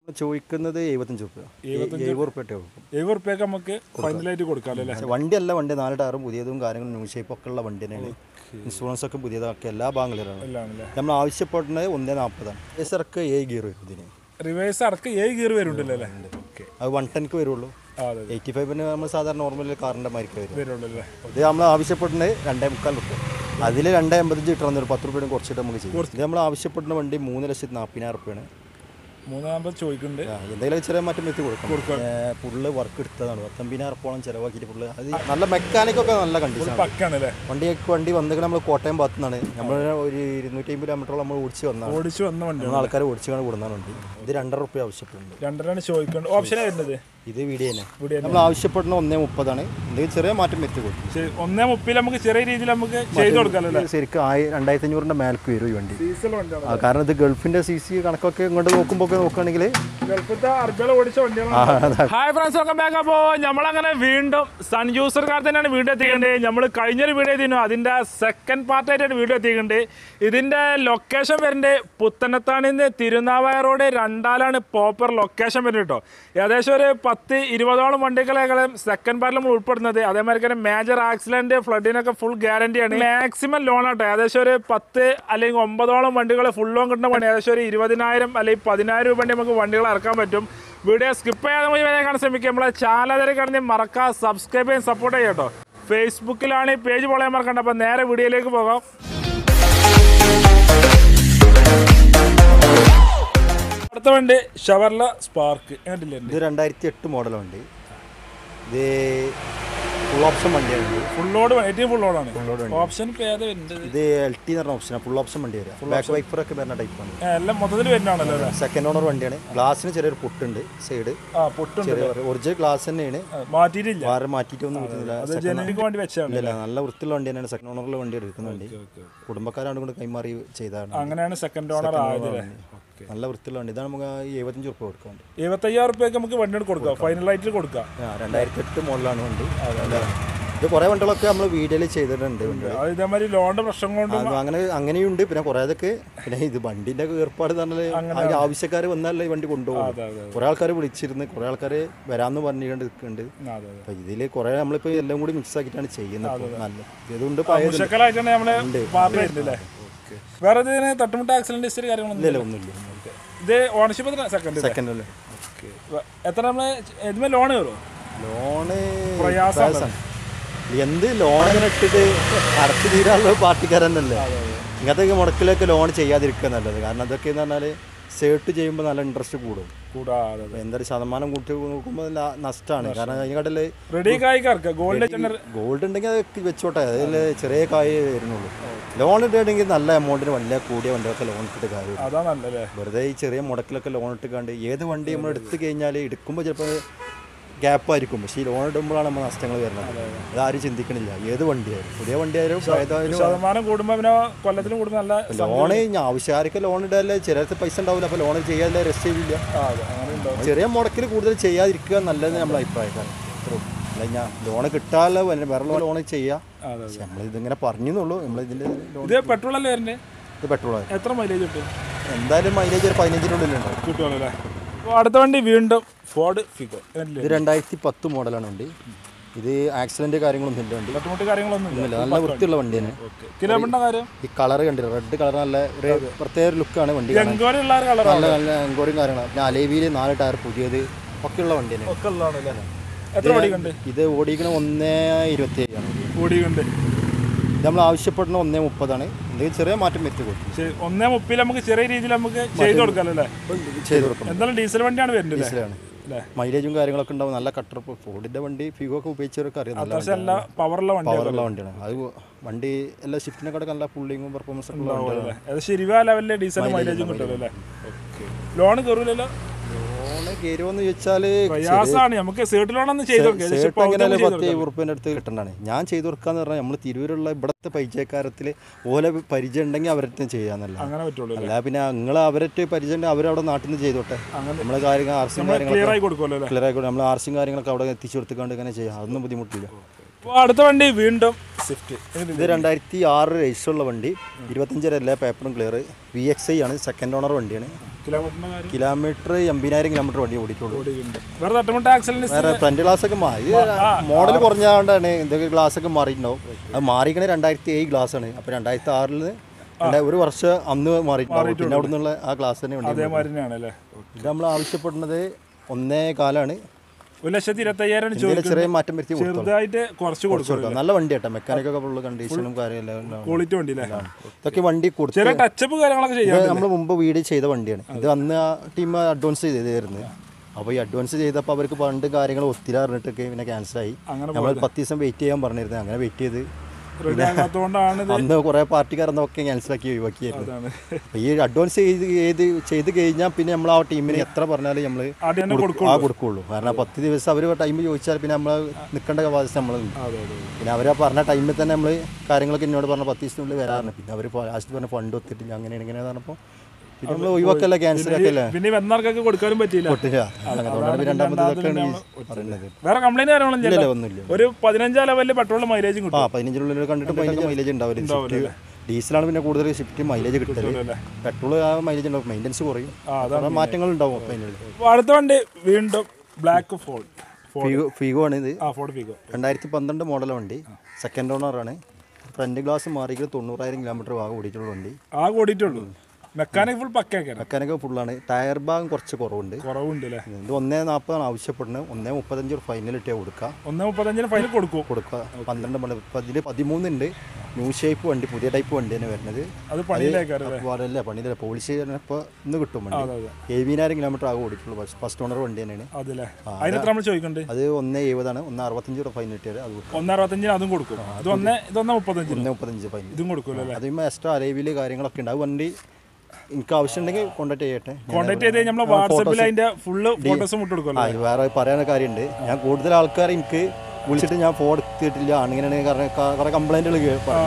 ചോദിക്കുന്നത് എഴുപത്തഞ്ച് റുപ്യ എഴുപത് റുപ്യ കൊടുക്കും എഴുപത് റുപ്യൊക്കെ നമുക്ക് ഫൈനലായിട്ട് കൊടുക്കാമല്ലോ അല്ലേ പക്ഷേ വണ്ടിയല്ല വണ്ടി നാല് ടയറും പുതിയതും കാര്യങ്ങളും ന്യൂ ഷേപ്പ് ഒക്കെ ഉള്ള വണ്ടി തന്നെയാണ് ഇൻഷുറൻസ് ഒക്കെ പുതിയതൊക്കെ എല്ലാ ബാങ്കുകളിലാണ് എല്ലാണല്ലേ നമ്മൾ ആവശ്യപ്പെടുന്നത് ഒന്നേ നാൽപ്പതാണ് ഏസർക്ക് ഏഴ് ഗിയർ വരും ഇതിന് റിവേഴ്സ് അടക്കം ഏഴ് ഗിയർ വരുന്നുണ്ടല്ലോ അല്ലേ ഓക്കെ അത് വൺ ടെൻക്ക് വരുള്ളൂ ആ അതെ എയ്റ്റി ഫൈവിന് നമ്മൾ സാധാരണ നോർമൽ കാറിൻ്റെ മാർക്ക് വരും വരുള്ളൂ അല്ലേ ഇത് നമ്മൾ ആവശ്യപ്പെടുന്നത് രണ്ടേ മുക്കാൽ റുപ്യ അതിൽ രണ്ടേ അമ്പത്തഞ്ച് കിട്ടണം ഒരു പത്ത് റുപ്യ കുറച്ചിട്ട് നമുക്ക് ചെയ്യും ഇത് നമ്മൾ ആവശ്യപ്പെടുന്ന വണ്ടി മൂന്ന് ലക്ഷത്തി നാൽപ്പതിനായിരം റുപ്യാണ് മൂന്നാമത് ചോദിക്കുന്നുണ്ട് ആ, എന്തെങ്കിലും ചെറിയ മാറ്റം വെച്ച് കൊടുക്കും ഫുള്ള് വർക്ക് എടുത്തതാണ് പത്തൊമ്പതിനായിരം റുപ്യോളം ചിലവാക്കിയിട്ട് ഫുള്ള് അത് നല്ല മെക്കാനിക്കൊക്കെ നല്ല കണ്ടീഷൻ പക്കാണല്ലേ വണ്ടിയൊക്കെ വണ്ടി വന്നിട്ട് നമ്മൾ കോട്ടയം ഭാഗത്തു നിന്നാണ് നമ്മൾ ഒരു ഇരുന്നൂറ്റി അമ്പത് കിലോമീറ്ററോളം നമ്മൾ ഓടിച്ച് വന്നതാണ് ഓടിച്ചു വന്ന വണ്ടി നമ്മൾ ആൾക്കാർ ഓടിച്ചാണ് കൊടുക്കുന്ന വണ്ടി ഇത് രണ്ടര റുപ്യ ആവശ്യപ്പെടുന്നുണ്ട് രണ്ടരാണ് ചോദിക്കേണ്ടത് ഓപ്ഷനാണ് വരുന്നത് ഇത് വീഡിയോ തന്നെ വീഡിയോ നമ്മൾ ആവശ്യപ്പെടുന്ന ഒന്നേ മുപ്പതാണ് എന്തെങ്കിലും ചെറിയ മാറ്റം വെച്ച് കൊടുക്കും ശരി, ഒന്നേ മുപ്പിൽ നമുക്ക് ചെറിയ രീതിയിൽ നമുക്ക് ചെയ്ത് കൊടുക്കാമല്ലോ അല്ലേ ഇത് ശരിക്കും ആയി രണ്ടായിരത്തി അഞ്ഞൂറിൻ്റെ മേലേക്ക് വരും ഈ വണ്ടി ഡീസൽ വണ്ടിയാണ് ആ, കാരണം ഇത് ഗൾഫിൻ്റെ സി സി കണക്കൊക്കെ ഇങ്ങോട്ട് നോക്കുമ്പോൾ ഒക്കെ നോക്കുകയാണെങ്കിൽ ഗൾഫത്തെ അർബിള ഓടിച്ച വണ്ടിയാണ് ഹായ് ഫ്രണ്ട്സ് വെൽക്കം ബാക്ക് അപ്പോൾ നമ്മളങ്ങനെ വീണ്ടും സൺ യൂസർക്കാർ തന്നെയാണ് വീഡിയോ എത്തിക്കേണ്ടത് നമ്മൾ കഴിഞ്ഞൊരു വീഡിയോ എത്തിയിരുന്നു അതിൻ്റെ സെക്കൻഡ് പാർട്ടായിട്ടാണ് വീഡിയോ എത്തിക്കേണ്ടത് ഇതിൻ്റെ ലൊക്കേഷൻ വരുന്നത് പുത്തനത്താണിൽ നിന്ന് തിരുനാവായ റോഡ് രണ്ടാലാണ് പ്രോപ്പർ ലൊക്കേഷൻ വരുന്നത് കേട്ടോ ഏകദേശം ഒരു പത്ത് ഇരുപതോളം വണ്ടികളെക്കാളും സെക്കൻഡ് പാർട്ടിൽ നമ്മൾ ഉൾപ്പെടുന്നത് അതേമാതിരി തന്നെ മേജർ ആക്സിഡന്റ് ഫ്ലഡിനൊക്കെ ഫുൾ ഗ്യാരണ്ടിയാണ് മാക്സിമം ലോൺ ആട്ടോ ഏകദേശം ഒരു പത്ത് അല്ലെങ്കിൽ ഒമ്പതോളം വണ്ടികൾ ഫുൾ ലോൺ കിട്ടുന്ന വണ്ടി ഏകദേശം ഒരു ഇരുപതിനായിരം അല്ലെങ്കിൽ പതിനായിരം രൂപ നമുക്ക് വണ്ടികൾ ഇറക്കാൻ പറ്റും വീഡിയോ സ്കിപ്പ് ചെയ്യാതെ മുഴുവനെ കാണാൻ ശ്രമിക്കുക നമ്മളെ ചാനൽ കാണുന്ന മറക്കാം സബ്സ്ക്രൈബ് ചെയ്യാൻ സപ്പോർട്ട് ചെയ്യാം കേട്ടോ ഫേസ്ബുക്കിലാണ് ഈ പേജ് പൊളയാൻ മറക്കണ്ട അപ്പോൾ നേരെ വീഡിയോയിലേക്ക് പോകാം അടുത്ത വണ്ടി ഷവർല സ്പാർക്ക് കണ്ടില്ലേ ഇത് രണ്ടായിരത്തി എട്ട് മോഡൽ വണ്ടി ഇത് ഫുൾ ഓപ്ഷൻ വണ്ടിയാണ് ഫുൾ ലോഡ് ഏറ്റവും ഫുൾ ലോഡാണ് load വണ്ടി. ഓപ്ഷൻ ഇപ്പോൾ ഏതാ വരുന്നത് ഇത് എൽ ടി എന്ന് പറഞ്ഞ ഓപ്ഷനാണ് ഫുൾ ഓപ്ഷൻ വണ്ടി വരിക ബാക്ക് വൈപ്പറൊക്കെ വരുന്ന ടൈപ്പാണ് ഏ, എല്ലാം മൊത്തത്തിൽ വരുന്നതാണല്ലോ അല്ലേ സെക്കൻഡ് ഓണർ വണ്ടിയാണ് ഗ്ലാസ്സിന് ചെറിയൊരു പൊട്ടുണ്ട് സൈഡ് ആ പൊട്ടുണ്ട് ചെറിയ ഒറിജിനൽ ഗ്ലാസ് തന്നെയാണ് ആ, മാറ്റിയിട്ടില്ല വേറെ മാറ്റിയിട്ടൊന്നും കിട്ടുന്നില്ല അത് ജനലിക്ക് വേണ്ടി വെച്ചാണ് ഇല്ല നല്ല വൃത്തിയുള്ള വണ്ടി തന്നെയാണ് സെക്കൻഡ് ഓണറിലെ വണ്ടി എടുക്കുന്ന വണ്ടി കുടുംബക്കാരാണ് കൊണ്ട് കൈമാറി ചെയ്തതാണ് അങ്ങനെയാണ് സെക്കൻഡ് ഓണർ ആയത് അല്ലേ നല്ല വൃത്തിയുള്ള വണ്ടി ഇതാണ് നമുക്ക് ഈ എഴുപത്തഞ്ച് റുപ്യ കൊടുക്കാൻ എഴുപത്തയ്യായിരം റുപ്യക്ക് നമുക്ക് വണ്ടി കൊടുക്കാം ഫൈനലായിട്ട് കൊടുക്കാം രണ്ടായിരത്തി എട്ട് മോഡലാണ് വണ്ടി ഇത് കുറേ വണ്ടികളൊക്കെ നമ്മൾ വീഡിയോയിൽ ചെയ്തിട്ടുണ്ട് വണ്ടി അത് ഇതേമാതിരി ലോണിന്റെ പ്രശ്നം കൊണ്ട് അത് അങ്ങനെ അങ്ങനെയുണ്ട് പിന്നെ കുറേ അതൊക്കെ പിന്നെ ഇത് വണ്ടിന്റെ ഏർപ്പാട് തന്നെ അതിന് ആവശ്യക്കാർ വന്നാലേ ഈ വണ്ടി കൊണ്ടുപോകും അതെ അതെ കുറേ ആൾക്കാർ വിളിച്ചിരുന്ന് കുറേ ആൾക്കാർ വരാമെന്ന് പറഞ്ഞുകൊണ്ട് നിൽക്കുന്നുണ്ട് അതെ അതെ അപ്പൊ ഇതില് കുറെ നമ്മളിപ്പോ എല്ലാം കൂടി മിക്സ് ആക്കിയിട്ടാണ് ചെയ്യുന്നത് ഇപ്പൊ നല്ല ഇതുകൊണ്ട് പഴയത് മുഷക്കലായിട്ടാണ് നമ്മള് പാർട്ടി വരുന്നത് അല്ലേ വേറെ ഇതിന് തട്ടുമുട്ട ആക്സിഡന്റ് ഹിസ്റ്ററി കാര്യങ്ങളൊന്നും ഇല്ല ഒന്നുമില്ല ഇത് ഓണർഷിപ്പ് എത്ര സെക്കൻഡ് സെക്കൻഡ് അല്ലേ എത്ര നമ്മള് ഇതുമേ ലോൺ കയറുമോ ലോണ് പ്രയാസം പ്രയാസാണ്. എന്ത് ലോൺ ഇങ്ങനെ ഇട്ടിട്ട് അടച്ചു തീരാനുള്ള പാർട്ടിക്കാരനല്ലേ ഇങ്ങനത്തെ മുടക്കിലൊക്കെ ലോൺ ചെയ്യാതിരിക്കുക നല്ലത് കാരണം അതൊക്കെ എന്ന് പറഞ്ഞാൽ സേർട്ട് ചെയ്യുമ്പോൾ നല്ല ഇൻട്രസ്റ്റ് കൂടും കൂടാതെ അപ്പോൾ എന്തൊരു ശതമാനം കൂട്ടി നോക്കുമ്പോൾ നഷ്ടമാണ് കാരണം അതിനെക്കാട്ടിൽ റെഡി കായ്ക്കാർക്ക് ഗോൾഡ് ഗോൾഡ് ഉണ്ടെങ്കിൽ അത് വെച്ചോട്ടെ അതിൽ ചെറിയ കായ് വരുന്നുള്ളൂ ലോൺ ഇട്ടുണ്ടെങ്കിൽ നല്ല എമൗണ്ടിന് വലിയ കൂടിയ വണ്ടിയൊക്കെ ലോൺ ഇട്ടിട്ട് കാര്യം അതാ നല്ലല്ലേ വെറുതെ ഈ ചെറിയ മുടക്കിലൊക്കെ ലോൺ ഇട്ട് കണ്ട് ഏത് വണ്ടി നമ്മൾ എടുത്തു കഴിഞ്ഞാൽ എടുക്കുമ്പോൾ ചിലപ്പോൾ ഗ്യാപ്പ് ആയിരിക്കും പക്ഷേ ഈ ലോൺ ഇടുമ്പോഴാണ് നമ്മൾ നഷ്ടങ്ങൾ വരുന്നത് അതാരും ചിന്തിക്കണില്ല ഏത് വണ്ടിയായാലും പുതിയ വണ്ടിയായാലും പഴയതായാലും ശതമാനം കൂടുമ്പോ പിന്നെ കൊല്ലത്തിന് കൂടുമ്പോ നല്ല ലോണ് ഞാൻ ആവശ്യക്കാർക്ക് ലോൺ ഇടാല്ലേ ചിലർക്ക് പൈസ ഉണ്ടാവില്ല അപ്പോൾ ലോൺ ചെയ്യാതെ രസ്റ്റ് ചെയ്യില്ല ആ, അതെ അങ്ങനെ ഉണ്ടാവും ചെറിയ മുടക്കിൽ കൂടുതൽ ചെയ്യാതിരിക്കുക നല്ലത് നമ്മളെ അഭിപ്രായക്കാരൻ അത്രേ ഉള്ളൂ. അല്ല ഞാൻ ലോൺ കിട്ടാതെ വല്ല- വേറെ ലോൺ ചെയ്യാം അതെ പക്ഷെ നമ്മൾ ഇതിങ്ങനെ പറഞ്ഞെന്നുള്ളൂ നമ്മൾ ഇതിൻ്റെ ലോൺ ഇത് പെട്രോൾ അല്ലേ വരുന്നത് ഇത് പെട്രോൾ എത്ര മൈലേജ് കിട്ടും എന്തായാലും മൈലേജ് ഒരു പതിനഞ്ചിനുള്ളിലുണ്ടാവും കിട്ടുമല്ലോ അല്ലേ അപ്പോൾ അടുത്ത വണ്ടി വീണ്ടും ഫോർഡ് ഫിഗോ ഇത് രണ്ടായിരത്തി പത്ത് മോഡലാണ് വണ്ടി ഇത് ആക്സിഡന്റ് കാര്യങ്ങളൊന്നും ഇല്ല വണ്ടി തട്ടുമുട്ട് കാര്യങ്ങളൊന്നും ഇല്ല ഒന്നുമില്ല നല്ല വൃത്തിയുള്ള വണ്ടിയാണ് ഓക്കെ കിലോമീറ്ററിന്റെ കാര്യം ഈ കളർ കണ്ടില്ല റെഡ് കളർ നല്ല ഒരു പ്രത്യേക ലുക്കാണ് വണ്ടി കാണാൻ. എങ്കോരി ഉള്ള കളർ നല്ല നല്ല എൻക്വയറിയും കാര്യങ്ങളാണ് പിന്നെ അലേവിയിൽ നാല് ടയർ പുതിയത് ഒക്കെയുള്ള വണ്ടി തന്നെ ഒക്കെ ഉള്ളതാണ് എത്ര ഓടിക്കുണ്ട് ഇത് ഓടിക്കണ ഒന്നേ ഇരുപത്തി ഏഴാണ് ഓടിക്കുണ്ട് ഇത് നമ്മൾ ആവശ്യപ്പെടുന്ന ഒന്നേ മുപ്പതാണ് എന്തെങ്കിലും ചെറിയ മാറ്റം വരുത്തി കൊടുക്കും ശരി ഒന്നേ മുപ്പിൽ നമുക്ക് ചെറിയ രീതിയിൽ നമുക്ക് ചെയ്ത് കൊടുക്കാമല്ലോ അല്ലേ ചെയ്ത് കൊടുക്കണം എന്തായാലും ഡീസൽ വണ്ടിയാണ് വരുന്നത് അല്ലേ? മനസ്സിലാണ് അല്ലേ മൈലേജും കാര്യങ്ങളൊക്കെ ഉണ്ടാവും നല്ല കട്ടർ ഫോർഡിന്റെ വണ്ടി ഫിഗോ ഒക്കെ ഉപയോഗിച്ചവർക്ക് അറിയാം നല്ല പക്ഷെ എല്ലാ പവറുള്ള വണ്ടിയാണ് പവറുള്ള വണ്ടിയാണ് അത് വണ്ടി എല്ലാ ഷിഫ്റ്റിനെക്കാട്ട് നല്ല പുള്ളിങ്ങും പെർഫോമൻസ് ഒക്കെ ഉള്ള വണ്ടിയാണ് അത് ശരിവാ ലെവലിലെ ഡീസൽ മൈലേജും കിട്ടുമല്ലോ അല്ലേ ഓക്കെ ലോൺ കയറൂലല്ലോ ലോണ് കയറുമെന്ന് ചോദിച്ചാൽ പ്രയാസമാണ് നമുക്ക് സീട്ട് ലോണൊന്നും ചെയ്ത് കൊടുക്കാം ഏകദേശം സേട്ട് പകുതി എങ്ങനെയാലും നമുക്ക് ചെയ്ത് പത്ത് എഴുപത് റുപ്യൻ്റെ അടുത്ത് കിട്ടണ്ടാണ് ഞാൻ ചെയ്ത് കൊടുക്കാന്ന് പറഞ്ഞാൽ നമ്മൾ തിരൂരുള്ള ഇവിടുത്തെ പരിചയക്കാരത്തിൽ ഓല പരിചയം ഉണ്ടെങ്കിൽ അവരുടെ ചെയ്യാന്നല്ല അങ്ങനെ പറ്റുള്ളൂ അല്ല പിന്നെ നിങ്ങൾ അവരുടെ പരിചയം ഉണ്ടെങ്കിൽ അവരവിടെ നാട്ടിൽ നിന്ന് ചെയ്തോട്ടെ അങ്ങനെ നമ്മളെ കാര്യങ്ങൾ ആർസിയും ക്ലിയർ കാര്യങ്ങളൊക്കെ ആയി കൊടുക്കുമല്ലോ അല്ലേ ക്ലിയർ ആയിക്കോട്ടെ നമ്മൾ ആർസിയും കാര്യങ്ങളൊക്കെ അവിടെ എത്തിച്ചു കൊടുത്തുകൊണ്ട് ഇങ്ങനെ ചെയ്യാം അതൊന്നും ബുദ്ധിമുട്ടില്ല അപ്പോൾ അടുത്ത വണ്ടി വീണ്ടും സ്വിഫ്റ്റ് ഇത് രണ്ടായിരത്തി ആറ് രജിസ്റ്ററുള്ള വണ്ടി ഇരുപത്തഞ്ചര എല്ലാ പേപ്പറും ക്ലിയർ വി എക്സ് ഐ ആണ് സെക്കൻഡ് ഓണർ വണ്ടിയാണ് കിലോമീറ്ററിന്റെ കാര്യം കിലോമീറ്റർ എൺപതിനായിരം കിലോമീറ്റർ വണ്ടി ഓടിയിട്ടുള്ളൂ ഓടിക്കുന്നുണ്ട് വേറെ തട്ടുമുട്ട ആക്സിഡന്റ് വേറെ ഫ്രണ്ട് ഗ്ലാസ് ഒക്കെ മാറി മോഡൽ കുറഞ്ഞാണ്ടാണ് എന്തൊക്കെ ഗ്ലാസ് ഒക്കെ മാറിയിട്ടുണ്ടാവും അത് മാറിക്കണേ രണ്ടായിരത്തി ഏഴ് ഗ്ലാസ് ആണ് അപ്പോൾ രണ്ടായിരത്തി ആറിൽ ഒരു വർഷം അന്ന് മാറിയിട്ടുണ്ടാവും പിന്നെ അവിടെ നിന്നുള്ള ആ ഗ്ലാസ് തന്നെ വണ്ടി അതേമാതിരി തന്നെയാണ് അല്ലേ ഇത് നമ്മൾ ആവശ്യപ്പെടുന്നത് ഒന്നേ കാലാണ് ഒരു ലക്ഷത്തി ഇരുപത്തി അയ്യായിരം എന്തെങ്കിലും ചെറിയ മാറ്റം വരുത്തി കൊടുത്തോളാം ചെറുതായിട്ട് കുറച്ച് കൊടുക്കും കൊടുക്കാം. നല്ല വണ്ടി കേട്ടോ മെക്കാനിക് ഒക്കെ ഫുള്ള് കണ്ടീഷനും കാര്യമെല്ലാം ഉണ്ടാവും. ക്വാളിറ്റി വണ്ടി അല്ലേ ഇതൊക്കെ വണ്ടി കൊടുത്ത് ചെറിയ ടച്ചപ്പ് കാര്യങ്ങളൊക്കെ ചെയ്യാം ഇത് നമ്മൾ മുമ്പ് വീട് ചെയ്ത വണ്ടിയാണ് ഇത് അന്ന് ആ ടീം അഡ്വാൻസ് ചെയ്തായിരുന്നു അപ്പോൾ ഈ അഡ്വാൻസ് ചെയ്തപ്പോൾ അവർക്ക് ഫണ്ട് കാര്യങ്ങൾ ഒത്തിരി അറിഞ്ഞിട്ടൊക്കെ പിന്നെ ക്യാൻസലായി അങ്ങനെ നമ്മൾ പത്ത് ദിവസം വെയിറ്റ് ചെയ്യാൻ പറഞ്ഞിരുന്നത് അങ്ങനെ വെയിറ്റ് ചെയ്ത് റെഡി ആകാത്തതുകൊണ്ടാണ് ഇത് അന്ന് കുറേ പാർട്ടിക്കാരൊക്കെ ക്യാൻസലാക്കി ഒഴിവാക്കിയായിരുന്നു ഇതാണ് അപ്പോൾ ഈ അഡ്വാൻസ് ചെയ്ത് ചെയ്ത് ചെയ്ത് കഴിഞ്ഞാൽ പിന്നെ നമ്മൾ ആ ടീമിന് എത്ര പറഞ്ഞാലും നമ്മൾ ആദ്യം തന്നെ കൊടുക്കും ആ കൊടുക്കുള്ളൂ കാരണം ആ പത്ത് ദിവസം അവർ ടൈം ചോദിച്ചാൽ പിന്നെ നമ്മൾ നിൽക്കേണ്ട ബാധ്യത നമ്മൾ അതെ അതെ പിന്നെ അവർ പറഞ്ഞ ടൈമിൽ തന്നെ നമ്മൾ കാര്യങ്ങളൊക്കെ എന്നോട് പറഞ്ഞ പത്ത് ദിവസത്തിനുള്ളിൽ വരാറുണ്ട് പിന്നെ അവർ ലാസ്റ്റ് പറഞ്ഞ ഫണ്ട് ഒത്തിട്ടില്ല അങ്ങനെ ഇങ്ങനെ പറഞ്ഞപ്പോൾ പിന്നെ നമ്മൾ ഒഴിവാക്കല്ല ക്യാൻസൽ ആക്കല്ല പിന്നെ ഈ വന്നവർക്കൊക്കെ കൊടുക്കാനും പറ്റിയില്ല പൊട്ടില്ല അതുകൊണ്ടാണ് പിന്നെ രണ്ടാമതൊക്കെയാണ് ഈ പറയുന്നത് വേറെ കംപ്ലൈന്റ് കാര്യങ്ങളൊന്നും ഇല്ല ചെയ്യില്ല ഒന്നുമില്ല ഒരു പതിനഞ്ചാം ലെവലിൽ പെട്രോൾ മൈലേജും ആ കിട്ടും പതിനഞ്ചിനുള്ളിൽ കണ്ടിട്ട് പതിനഞ്ച് മൈലേജ് ഉണ്ടാവില്ല ഷിഫ്റ്റ് ഡീസലാണ് പിന്നെ കൂടുതൽ ഷിഫ്റ്റ് മൈലേജ് കിട്ടല് അല്ലേ? പെട്രോൾ ആ മൈലേജ് ഉണ്ടാവും മെയിൻ്റെനൻസ് കുറയും ആ, കുറേ മാറ്റങ്ങൾ ഉണ്ടാവും അപ്പോൾ അതിനുള്ളിൽ അപ്പൊ അടുത്ത വണ്ടി വീണ്ടും ബ്ലാക്ക് ഫോൾ ഫീഗോ ഫീഗോ ആണ് ഇത് ആ ഫോർഡ് ഫിഗോ രണ്ടായിരത്തി പന്ത്രണ്ട് മോഡൽ വണ്ടി സെക്കൻഡ് ഓണറാണ് ഫ്രണ്ട് ഗ്ലാസ് മാറിയിട്ട് തൊണ്ണൂറായിരം കിലോമീറ്റർ ഭാഗം ഓടിയിട്ടുള്ള വണ്ടി ആ കൂടിയിട്ടുള്ളൂ മെക്കാനിക് ഫുൾ പക്കയൊക്കെ മെക്കാനിക്കൽ ഫുള്ളാണ് ടയർ ഭാഗം കുറച്ച് കുറവുണ്ട് കുറവുണ്ട് അല്ലേ ഇത് ഒന്നേ നാൽപ്പതാണ് ആവശ്യപ്പെടുന്നത് ഒന്നേ മുപ്പത്തഞ്ച് ഫൈനൽ ഇട്ടേ കൊടുക്കുക ഒന്ന് മുപ്പത്തഞ്ചിന് ഫൈനൽ കൊടുക്കും കൊടുക്കുക പന്ത്രണ്ട് മണി ഇപ്പം ഇതിൽ പതിമൂന്നുണ്ട് ന്യൂ ഷേപ്പ് വണ്ടി പുതിയ ടൈപ്പ് വണ്ടി തന്നെ വരുന്നത് അത് പണിയിലേക്കാറ് അപ്പോൾ അതല്ല പണിയില്ല പോളിഷ് ഇപ്പോൾ ഇന്ന് കിട്ടും വണ്ടി അതെ അതെ എഴുപതിനായിരം കിലോമീറ്റർ ആകും ഓടിയിട്ടുള്ളൂ ഫസ്റ്റ് ഓണർ വണ്ടി തന്നെയാണ് അതല്ലേ അതിനെത്ര നമ്മൾ ചോദിക്കണ്ടേ അത് ഒന്നേ എഴുപതാണ് ഒന്ന് അറുപത്തഞ്ച് രൂപ ഫൈൻ കിട്ടിയത് അത് കൊടുക്കും ഒന്ന് അറുപത്തഞ്ചിന് അതും കൊടുക്കും ഇത് ഒന്ന് ഇതൊന്ന് മുപ്പത്തഞ്ചിന് ഒന്നേ മുപ്പത്തഞ്ച് ഫൈൻ ഇതും കൊടുക്കുമല്ലോ അല്ലേ അതിന്മേൽ എക്സ്ട്രാ അലൈവിൽ കാര്യങ്ങളൊക്കെ ഉണ്ട് അത് വണ്ടി എനിക്ക് ആവശ്യമുണ്ടെങ്കിൽ കോൺടാക്ട് ചെയ്യട്ടെ ഞാൻ കോൺടാക്ട് ചെയ്ത് നമ്മൾ വാട്സപ്പിൽ അതിന്റെ ഫുള്ള് ഫോട്ടോസും വിട്ട് കൊടുക്കുമല്ലോ ആ ഇത് വേറെ പറയാനുള്ള കാര്യമുണ്ട് ഞാൻ കൂടുതൽ ആൾക്കാർ എനിക്ക് വിളിച്ചിട്ട് ഞാൻ ഫോൺ എടുത്തിട്ടില്ല അങ്ങനെ കാരണം കുറെ കംപ്ലൈന്റുകൾ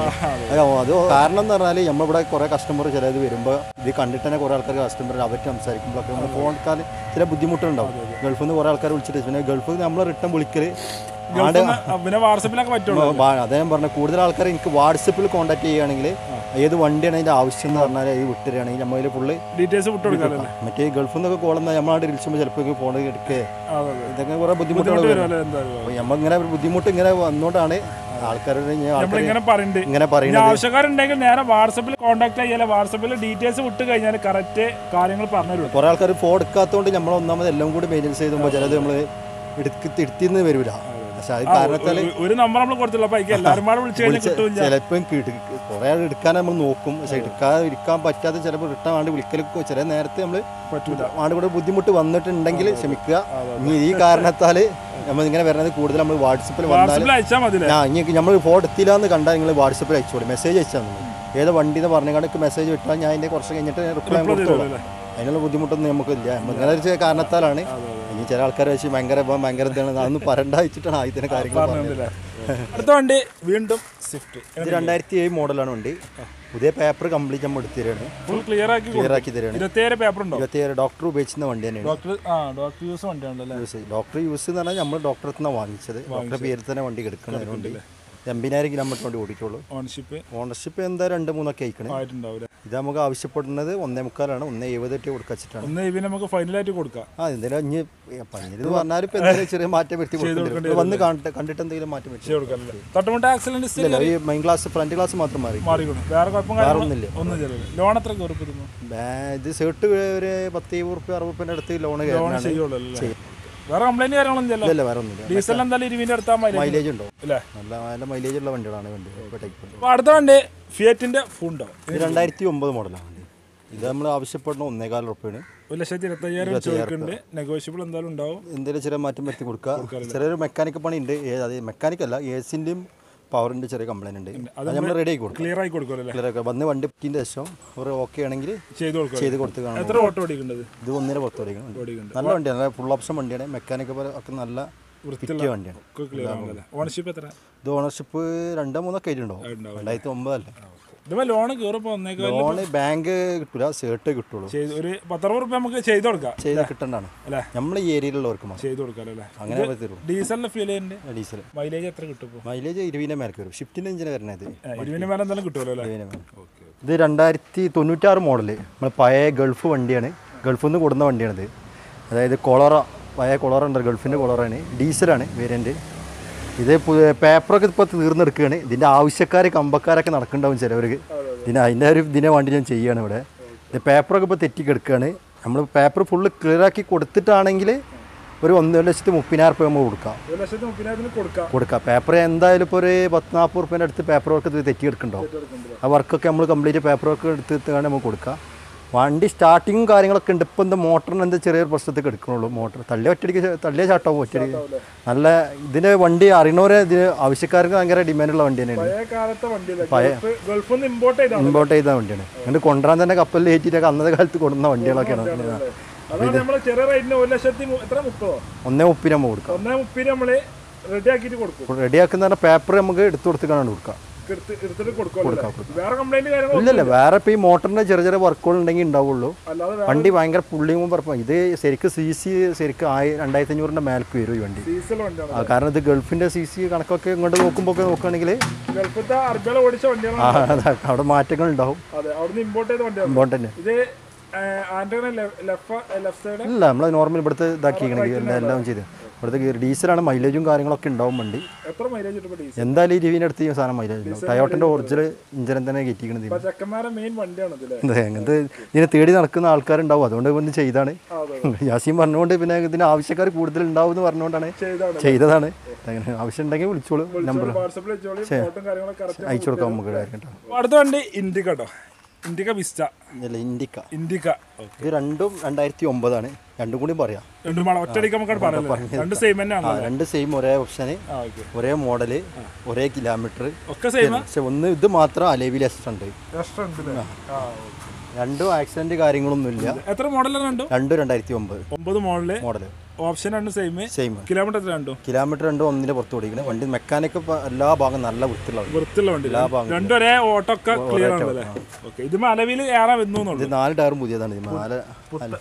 അത് കാരണം എന്ന് പറഞ്ഞാൽ നമ്മളിവിടെ കുറെ കസ്റ്റമർ ചിലത് വരുമ്പോൾ ഇത് കണ്ടിട്ട് തന്നെ കുറെ ആൾക്കാർ കസ്റ്റമർ അവർ സംസാരിക്കുമ്പോഴൊക്കെ നമ്മൾ ഫോൺ എടുക്കാൻ ചില ബുദ്ധിമുട്ടുണ്ടാവും ഗൾഫിൽ നിന്ന് കുറെ ആൾക്കാർ വിളിച്ചിട്ട് പിന്നെ ഗൾഫിൽ നമ്മൾ റിട്ടേൺ വിളിക്കൽ ആണ്ട് പിന്നെ വാട്സപ്പിലൊക്കെ പറ്റുള്ളൂ വാ- അതേ ഞാൻ പറഞ്ഞ കൂടുതൽ ആൾക്കാർ എനിക്ക് വാട്സപ്പിൽ കോൺടാക്ട് ചെയ്യുകയാണെങ്കിൽ ഏത് വണ്ടിയാണ് അതിന്റെ ആവശ്യം എന്ന് പറഞ്ഞാൽ അത് വിട്ടുതരികയാണെങ്കിൽ നമ്മൾ ഫുള്ള് ഡീറ്റെയിൽസ് വിട്ട് കൊടുക്കാമല്ലോ മറ്റേ ഗൾഫിൽ നിന്നൊക്കെ കോൾ എന്നാൽ നമ്മളാണ്ട് വിളിച്ചുമ്പോൾ ചിലപ്പോൾ ഫോൺ എടുക്കുക അതെ അതെ ഇതൊക്കെ കുറെ ബുദ്ധിമുട്ടുകൾ ബുദ്ധിമുട്ട് വരും വരുമല്ലോ എന്തായാലും അപ്പോൾ നമ്മളിങ്ങനെ ഒരു ബുദ്ധിമുട്ട് ഇങ്ങനെ വന്നുകൊണ്ടാണ് ആൾക്കാരുടെ ഇങ്ങനെ ആൾക്കാർ നമ്മളിങ്ങനെ പറയുന്നുണ്ട് ഇങ്ങനെ ഇനി പറയുന്നത് ആവശ്യക്കാരുണ്ടെങ്കിൽ നേരെ വാട്സപ്പിൽ കോൺടാക്ട് ചെയ്യാൻ വാട്സപ്പിൽ ഡീറ്റെയിൽസ് വിട്ട് കഴിഞ്ഞാൽ കറക്റ്റ് കാര്യങ്ങൾ പറഞ്ഞു തരും കുറെ ആൾക്കാർ ഫോൺ എടുക്കാത്തതുകൊണ്ട് നമ്മൾ ഒന്നാമത് എല്ലാം കൂടി മെയിൻ്റെനൻസ് ചെയ്തുമ്പോൾ ചിലത് നമ്മൾ എടുത്ത് എടുത്തിന്ന് വരില്ല പക്ഷെ അത് കാരണത്താൽ ഒരു- ഒരു നമ്പർ നമ്മൾ കൊടുത്തുള്ളൂ അപ്പൊ അതിക്ക് എല്ലാവരും പാടെ വിളിച്ചു കഴിഞ്ഞാൽ കിട്ടൂല ചിലപ്പം കുറെ ആൾ എടുക്കാൻ നമ്മൾ നോക്കും പക്ഷെ എടുക്കാതെ ഇരിക്കാൻ പറ്റാതെ ചിലപ്പോൾ റിട്ടേൺ ആണ്ട് വിളിക്കൽ ചില നേരത്തെ നമ്മൾ പറ്റൂല ആണ്ട് കൂടെ ബുദ്ധിമുട്ട് വന്നിട്ടുണ്ടെങ്കിൽ ക്ഷമിക്കുക ഇനി ഈ കാരണത്താൽ നമ്മൾ ഇങ്ങനെ വരുന്നത് കൂടുതൽ നമ്മൾ വാട്സപ്പിൽ വന്നാൽ വാട്സപ്പിൽ അയച്ചാൽ മതി ഞാൻ ഇനി നമ്മൾ ഫോൺ എടുത്തില്ല എന്ന് കണ്ടാൽ നിങ്ങൾ വാട്സപ്പിൽ അയച്ചോളൂ മെസ്സേജ് അയച്ചാൽ മതി ഏത് വണ്ടി എന്ന് പറഞ്ഞ കണക്ക് മെസ്സേജ് വിട്ടാൽ ഞാൻ അതിൻ്റെ കുറച്ച് കഴിഞ്ഞിട്ട് റിപ്ലൈ കൊടുത്തോളാം അതിനുള്ള ബുദ്ധിമുട്ടൊന്നും നമുക്കില്ല നമ്മൾ ഇങ്ങനെ ഒരു കാരണത്താലാണ് ഇനി ചില ആൾക്കാർ വെച്ച് ഭയങ്കര ഇപ്പം ഭയങ്കര ഇതാണ് അതൊന്നും പറണ്ട വെച്ചിട്ടാണ് ആദ്യത്തിന് കാര്യങ്ങൾ പറഞ്ഞത് അടുത്ത വണ്ടി വീണ്ടും സ്വിഫ്റ്റ് ഇത് രണ്ടായിരത്തി ഏഴ് മോഡലാണ് വണ്ടി പുതിയ പേപ്പർ കംപ്ലീറ്റ് നമ്മൾ എടുത്തു തരികയാണ് ഫുൾ ക്ലിയർ ആക്കി ക്ലിയർ ആക്കി തരികയാണ് ഇരുപത്തിയേഴ് പേപ്പർ ഉണ്ടോ ഇരുപത്തിയേഴ് ഡോക്ടർ ഉപയോഗിക്കുന്ന വണ്ടി തന്നെയാണ് ഡോക്ടർ ആ ഡോക്ടർ യൂസ് വണ്ടിയാണല്ലോ യൂസ് ഡോക്ടർ യൂസ് എന്ന് പറഞ്ഞാൽ നമ്മൾ ഡോക്ടറെ നിന്നാണ് വാങ്ങിച്ചത് ഡോക്ടറെ പേരിൽ തന്നെ വണ്ടി എടുക്കണം വണ്ടി എൺപതിനായിരം കിലോമീറ്റർ വണ്ടി ഓടിക്കുള്ളൂ ഓണർഷിപ്പ് ഓണർഷിപ്പ് എന്താ രണ്ട് മൂന്നൊക്കെ അയക്കണേ ആയിട്ടുണ്ടാവില്ല ഇത് നമുക്ക് ആവശ്യപ്പെടുന്നത് ഒന്നേ മുക്കാലാണ് ഒന്നേ എഴുപത് എട്ട് കൊടുക്കച്ചിട്ടാണ് ഒന്ന് ഇവന് നമുക്ക് ഫൈനലായിട്ട് കൊടുക്കാം ആ എന്തെങ്കിലും ഇനി പഞ്ഞിരുന്ന് പറഞ്ഞാൽ ഇപ്പം എന്തെങ്കിലും ചെറിയ മാറ്റം വരുത്തി കൊടുക്കേണ്ടി വന്ന് കണ്ടിട്ട് കണ്ടിട്ട് എന്തെങ്കിലും മാറ്റം വരുത്തി ചെയ്ത് കൊടുക്കാനല്ലേ തട്ടുമുട്ട ആക്സിഡന്റ് ഇല്ല ഈ മെയിൻ ക്ലാസ് ഫ്രണ്ട് ക്ലാസ് മാത്രം മാറി മാറിക്കണം വേറെ കുഴപ്പം കാര്യങ്ങളും ഒന്നുമില്ല ഒന്നും ചെയ്യില്ല ലോൺ എത്ര കയറി തരുന്നു ബാ- ഇത് ഷർട്ട് ഒരു പത്ത് എഴുപത് റുപ്യ അറുപത് റുപ്യൻ്റെ അടുത്ത് ലോൺ ലോൺ കയറാനാണ് ചെയ്യുള്ളൂ അല്ലേ വേറെ കംപ്ലൈന്റ് കാര്യങ്ങളൊന്നും ചെയ്യില്ല ഇല്ല വേറെ ഒന്നുമില്ല ഡീസൽ എന്തായാലും ഇരുവിന്റെ അടുത്താൽ മതി മൈലേജ് ഉണ്ടോ അല്ലേ നല്ല നല്ല മൈലേജ് ഉള്ള വണ്ടികളാണ് വണ്ടി ഇപ്പോൾ ടൈപ്പ് അപ്പൊ അടുത്ത വണ്ടി ഫിയറ്റിന്റെ ഫുണ്ടോ ഇത് രണ്ടായിരത്തി ഒമ്പത് മോഡലാണ് വണ്ടി ഇത് നമ്മൾ ആവശ്യപ്പെടുന്ന ഒന്നേകാൽ റുപ്യാണ് ഒരു ലക്ഷത്തി ഇരുപത്തയ്യായിരം ചോദിക്കുന്നുണ്ട് നെഗോഷ്യബിൾ എന്തായാലും ഉണ്ടാവും എന്തെങ്കിലും ചെറിയ മാറ്റം വരുത്തി കൊടുക്കുക ചെറിയൊരു മെക്കാനിക്കൽ പണി ഉണ്ട് ഏ- അത് മെക്കാനിക് അല്ല എ സിൻ്റെയും പവറിൻ്റെ ചെറിയ കംപ്ലൈൻറ്റ് ഉണ്ട് അത് നമ്മൾ റെഡി ആക്കി കൊടുക്കും ക്ലിയർ ആയി കൊടുക്കുമല്ലോ ക്ലിയർ ആക്കുക വന്ന് വണ്ടി പറ്റിൻ്റെ ശേഷം അവർ ഓക്കെ ആണെങ്കിൽ ചെയ്ത് കൊടുക്കും ചെയ്ത് കൊടുത്ത് കാണും എത്ര ഓട്ടോ ഓടിക്കേണ്ടത് ഇത് ഒന്നിനെ പുറത്ത് ഓടിക്കണം ഓടിക്കുന്നുണ്ട് നല്ല വണ്ടിയാണ് നല്ല ഫുൾ ഓപ്ഷൻ വണ്ടിയാണ് മെക്കാനിക്കൽ ഒക്കെ നല്ല കിട്ടിയ വണ്ടിയാണ് ഒക്കെ ക്ലിയർ ആണല്ലേ ഓണർഷിപ്പ് എത്ര ഇത് ഓണർഷിപ്പ് രണ്ടോ മൂന്നോ ആയിട്ടുണ്ടോ ഉണ്ടാവും. രണ്ടായിരത്തി ഒമ്പതല്ലേ ഇതുമ്പോ ലോൺ കയറിപ്പോ ഒന്നേക്കാൾ ലോണ് ബാങ്ക് കിട്ടൂല സേർട്ടേ കിട്ടുള്ളൂ ചെയ്ത് ഒരു പത്തറുപത് റുപ്യ നമുക്ക് ചെയ്ത് കൊടുക്കാം ചെയ്ത് കിട്ടണ്ടാണ് അല്ലേ? നമ്മളെ ഈ ഏരിയയിലുള്ളവർക്ക് മാത്രം ചെയ്ത് കൊടുക്കാം അല്ലേ അങ്ങനെ പറ്റുള്ളൂ ഡീസലിന്റെ ഫീൽ ചെയ്യുന്നുണ്ട് ഡീസൽ മൈലേജ് എത്ര കിട്ടും ഇപ്പോൾ മൈലേജ് ഇരുപതിൻ്റെ മേലേക്ക് വരും ഷിഫ്റ്റിൻ്റെ എഞ്ചിന് വരണത് ഇരുവിന് മേലെ എന്തായാലും കിട്ടുമല്ലോ അല്ലേ ഇരുപതിൻ്റെ മേലെ ഇത് രണ്ടായിരത്തി തൊണ്ണൂറ്റാറ് മോഡല് നമ്മൾ പഴയ ഗൾഫ് വണ്ടിയാണ് ഗൾഫിൽ നിന്ന് കൊടുന്ന വണ്ടിയാണിത് അതായത് കൊളറ പഴയ കൊളറ ഉണ്ട് ഗൾഫിൻ്റെ കൊളറാണ് ഡീസലാണ് വേരിയൻറ്റ് ഇത് പു- പേപ്പറൊക്കെ ഇപ്പോൾ തീർന്നെടുക്കുകയാണ് ഇതിൻ്റെ ആവശ്യക്കാർ കമ്പക്കാരൊക്കെ നടക്കുന്നുണ്ടാവും ചിലവർക്ക് ഇതിന് അതിൻ്റെ ഒരു ഇതിനെ വേണ്ടി ഞാൻ ചെയ്യുകയാണ് ഇവിടെ ഇത് പേപ്പറൊക്കെ ഇപ്പോൾ തെറ്റിക്കെടുക്കുകയാണ് നമ്മൾ പേപ്പർ ഫുള്ള് ക്ലിയറാക്കി കൊടുത്തിട്ടാണെങ്കിൽ ഒരു ഒന്നര ലക്ഷത്തി മുപ്പതിനായിരം രൂപ നമ്മൾ കൊടുക്കാം ഒരു ലക്ഷത്തി മുപ്പതിനായിരത്തിന് കൊടുക്കാം കൊടുക്കാം പേപ്പർ എന്തായാലും ഇപ്പോൾ ഒരു പത്ത് നാൽപ്പത് റുപ്യേൻ്റെ അടുത്ത് പേപ്പർ വർക്ക് ഇത് തെറ്റിയെടുക്കുന്നുണ്ടാവും ആ വർക്കൊക്കെ നമ്മൾ കംപ്ലീറ്റ് പേപ്പർ വർക്ക് എടുത്തിട്ടാണ് നമുക്ക് കൊടുക്കുക വണ്ടി സ്റ്റാർട്ടിങ്ങും കാര്യങ്ങളൊക്കെ ഉണ്ട് ഇപ്പം എന്താ മോട്ടറിന് എന്താ ചെറിയൊരു പ്രശ്നത്തേക്ക് എടുക്കണുള്ളൂ മോട്ടർ തള്ളിയ ഒറ്റടിക്ക് തള്ളിയ ചാട്ടാവും ഒറ്റടിക്ക് നല്ല ഇതിന് വണ്ടി അറിയണവരെ ഇതിന് ആവശ്യക്കാർക്ക് ഭയങ്കര ഡിമാൻഡുള്ള വണ്ടി തന്നെയാണ് പഴയ കാലത്തെ വണ്ടിയല്ലേ ഗൾഫ് ഗൾഫിൽ നിന്ന് ഇമ്പോർട്ട് ചെയ്താണ് ഇമ്പോർട്ട് ചെയ്ത വണ്ടിയാണ് എന്നിട്ട് കൊണ്ടുവരാൻ തന്നെ കപ്പലിൽ കയറ്റിയിട്ടൊക്കെ അന്നത്തെ കാലത്ത് കൊടുക്കുന്ന വണ്ടികളൊക്കെയാണ് അതാണ് നമ്മള് ചെറിയ റേറ്റിന് ഒരു ലക്ഷത്തി മു- എത്ര മുപ്പതോ ഒന്നേ മുപ്പിന് നമ്മൾ കൊടുക്കാം ഒന്നേ മുപ്പതിന് നമ്മള് റെഡി ആക്കിയിട്ട് കൊടുക്കും റെഡിയാക്കുന്ന പറഞ്ഞാൽ പേപ്പർ നമുക്ക് എടുത്തു കൊടുത്തിട്ടാണ് കൊടുക്കുക എടുത്ത് എടുത്തിട്ട് കൊടുക്കുമല്ലോ വേറെ കംപ്ലൈന്റ് കാര്യങ്ങളോ ഇല്ലല്ല വേറെ ഇപ്പോൾ ഈ മോട്ടറിൻ്റെ ചെറിയ ചെറിയ വർക്കുകൾ ഉണ്ടെങ്കിൽ ഉണ്ടാവുള്ളൂ അല്ലാതെ വേ- വണ്ടി ഭയങ്കര പുള്ളിയും പറപ്പം ഇത് ശരിക്കും സി സി ശരിക്കും ആയി രണ്ടായിരത്തി അഞ്ഞൂറിൻ്റെ മേലേക്ക് വരും ഈ വണ്ടി ഡീസൽ വണ്ടിയാണ് ആ, കാരണം ഇത് ഗൾഫിൻ്റെ സി സി കണക്കൊക്കെ ഇങ്ങോട്ട് നോക്കുമ്പോൾ ഒക്കെ നോക്കുകയാണെങ്കിൽ ഗൾഫത്തെ അർബല ഓടിച്ച വണ്ടിയാണ് ആ, അതാ, അവിടെ മാറ്റങ്ങൾ ഉണ്ടാവും അതെ അവിടുന്ന് ഇമ്പോർട്ട് ചെയ്ത വണ്ടിയാണ് ഇമ്പോർട്ടൻ്റ് ഇത് ആൻഡ്രോയിഡ് ലെഫ്റ്റ് ലെഫ്റ്റ് സൈഡ് ഇല്ല നമ്മൾ നോർമൽ ഇവിടുത്തെ ഇതാക്കിയിരിക്കണം എല്ലാം എല്ലാം ചെയ്ത് ഇവിടുത്തെ ഡീസലാണ് മൈലേജും കാര്യങ്ങളൊക്കെ ഉണ്ടാവും വണ്ടി എത്ര മൈലേജ് കിട്ടുമ്പോൾ ഡീസൽ എന്തായാലും ഈ രീതിൻ്റെ അടുത്ത് ഈ സാധനം മൈലേജ് ഉണ്ടാവും ടയോട്ടിൻ്റെ ഒറിജിനൽ ഇഞ്ചിനെ തന്നെ കയറ്റിക്കണത് ഇപ്പൊ ചെക്കന്മാരെ മെയിൻ വണ്ടിയാണ് ഇതിലെ അതെ അങ്ങനത്തെ ഇതിനെ തേടി നടക്കുന്ന ആൾക്കാരുണ്ടാവും അതുകൊണ്ട് വന്ന് ചെയ്താണ് യാസീൻ പറഞ്ഞുകൊണ്ട് പിന്നെ ഇതിന് ആവശ്യക്കാർ കൂടുതൽ ഉണ്ടാവും എന്ന് പറഞ്ഞുകൊണ്ടാണ് ചെയ്താണ് ചെയ്തതാണ് അങ്ങനെ ആവശ്യം ഉണ്ടെങ്കിൽ വിളിച്ചോളൂ നമ്പർ വാട്സപ്പിൽ വെച്ചോളി ഫോട്ടോ കാര്യങ്ങളൊക്കെ കറക്റ്റ് അയച്ചു കൊടുക്കാം നമുക്ക് കാര്യം കേട്ടോ അടുത്ത വണ്ടി ഇൻഡിക്ക കേട്ടോ ഇൻഡിക്ക വിസ്റ്റ ഇല്ല ഇന്ത്യക്ക ഇൻഡിക്ക ഇത് രണ്ടും രണ്ടായിരത്തി ഒമ്പതാണ് രണ്ടും കൂടി പറയാം രണ്ടും മാള ഒറ്റയടിക്ക് നമുക്ക് പറയാം രണ്ട് സെയിം തന്നെയാണ് ആ രണ്ട് സെയിം ഒരേ ഓപ്ഷന് ആ ഓക്കെ ഒരേ മോഡല് ഒരേ കിലോമീറ്റർ ഒക്കെ സെയിം പക്ഷെ ഒന്ന് ഇത് മാത്രം അലേവിൽ എക്സ്ട്രാ ഉണ്ട് എക്സ്ട്രാ ഉണ്ട് ആ രണ്ടും ആക്സിഡന്റ് കാര്യങ്ങളൊന്നും ഇല്ല എത്ര മോഡലാണ് രണ്ടും രണ്ടും രണ്ടായിരത്തി ഒമ്പത് ഒമ്പത് മോഡല് മോഡല് ഓപ്ഷൻ രണ്ടും സെയിം സെയിം കിലോമീറ്റർ എത്ര രണ്ടും കിലോമീറ്റർ രണ്ടും ഒന്നിന്റെ പുറത്ത് ഓടിക്കുന്നത് വണ്ടി മെക്കാനിക് എല്ലാ ഭാഗം നല്ല വൃത്തിയുള്ള വണ്ടി. വൃത്തിയുള്ള വണ്ടി എല്ലാ ഭാഗം രണ്ടും ഒരേ ഓട്ടോ ഒക്കെ ക്ലിയർ ആണല്ലേ ഓക്കെ ഇത് അലവിൽ ഏറെ വന്നു എന്നുള്ളൂ ഇത് നാല് ടയറും പുതിയതാണ് ഇത് നാല് നാല്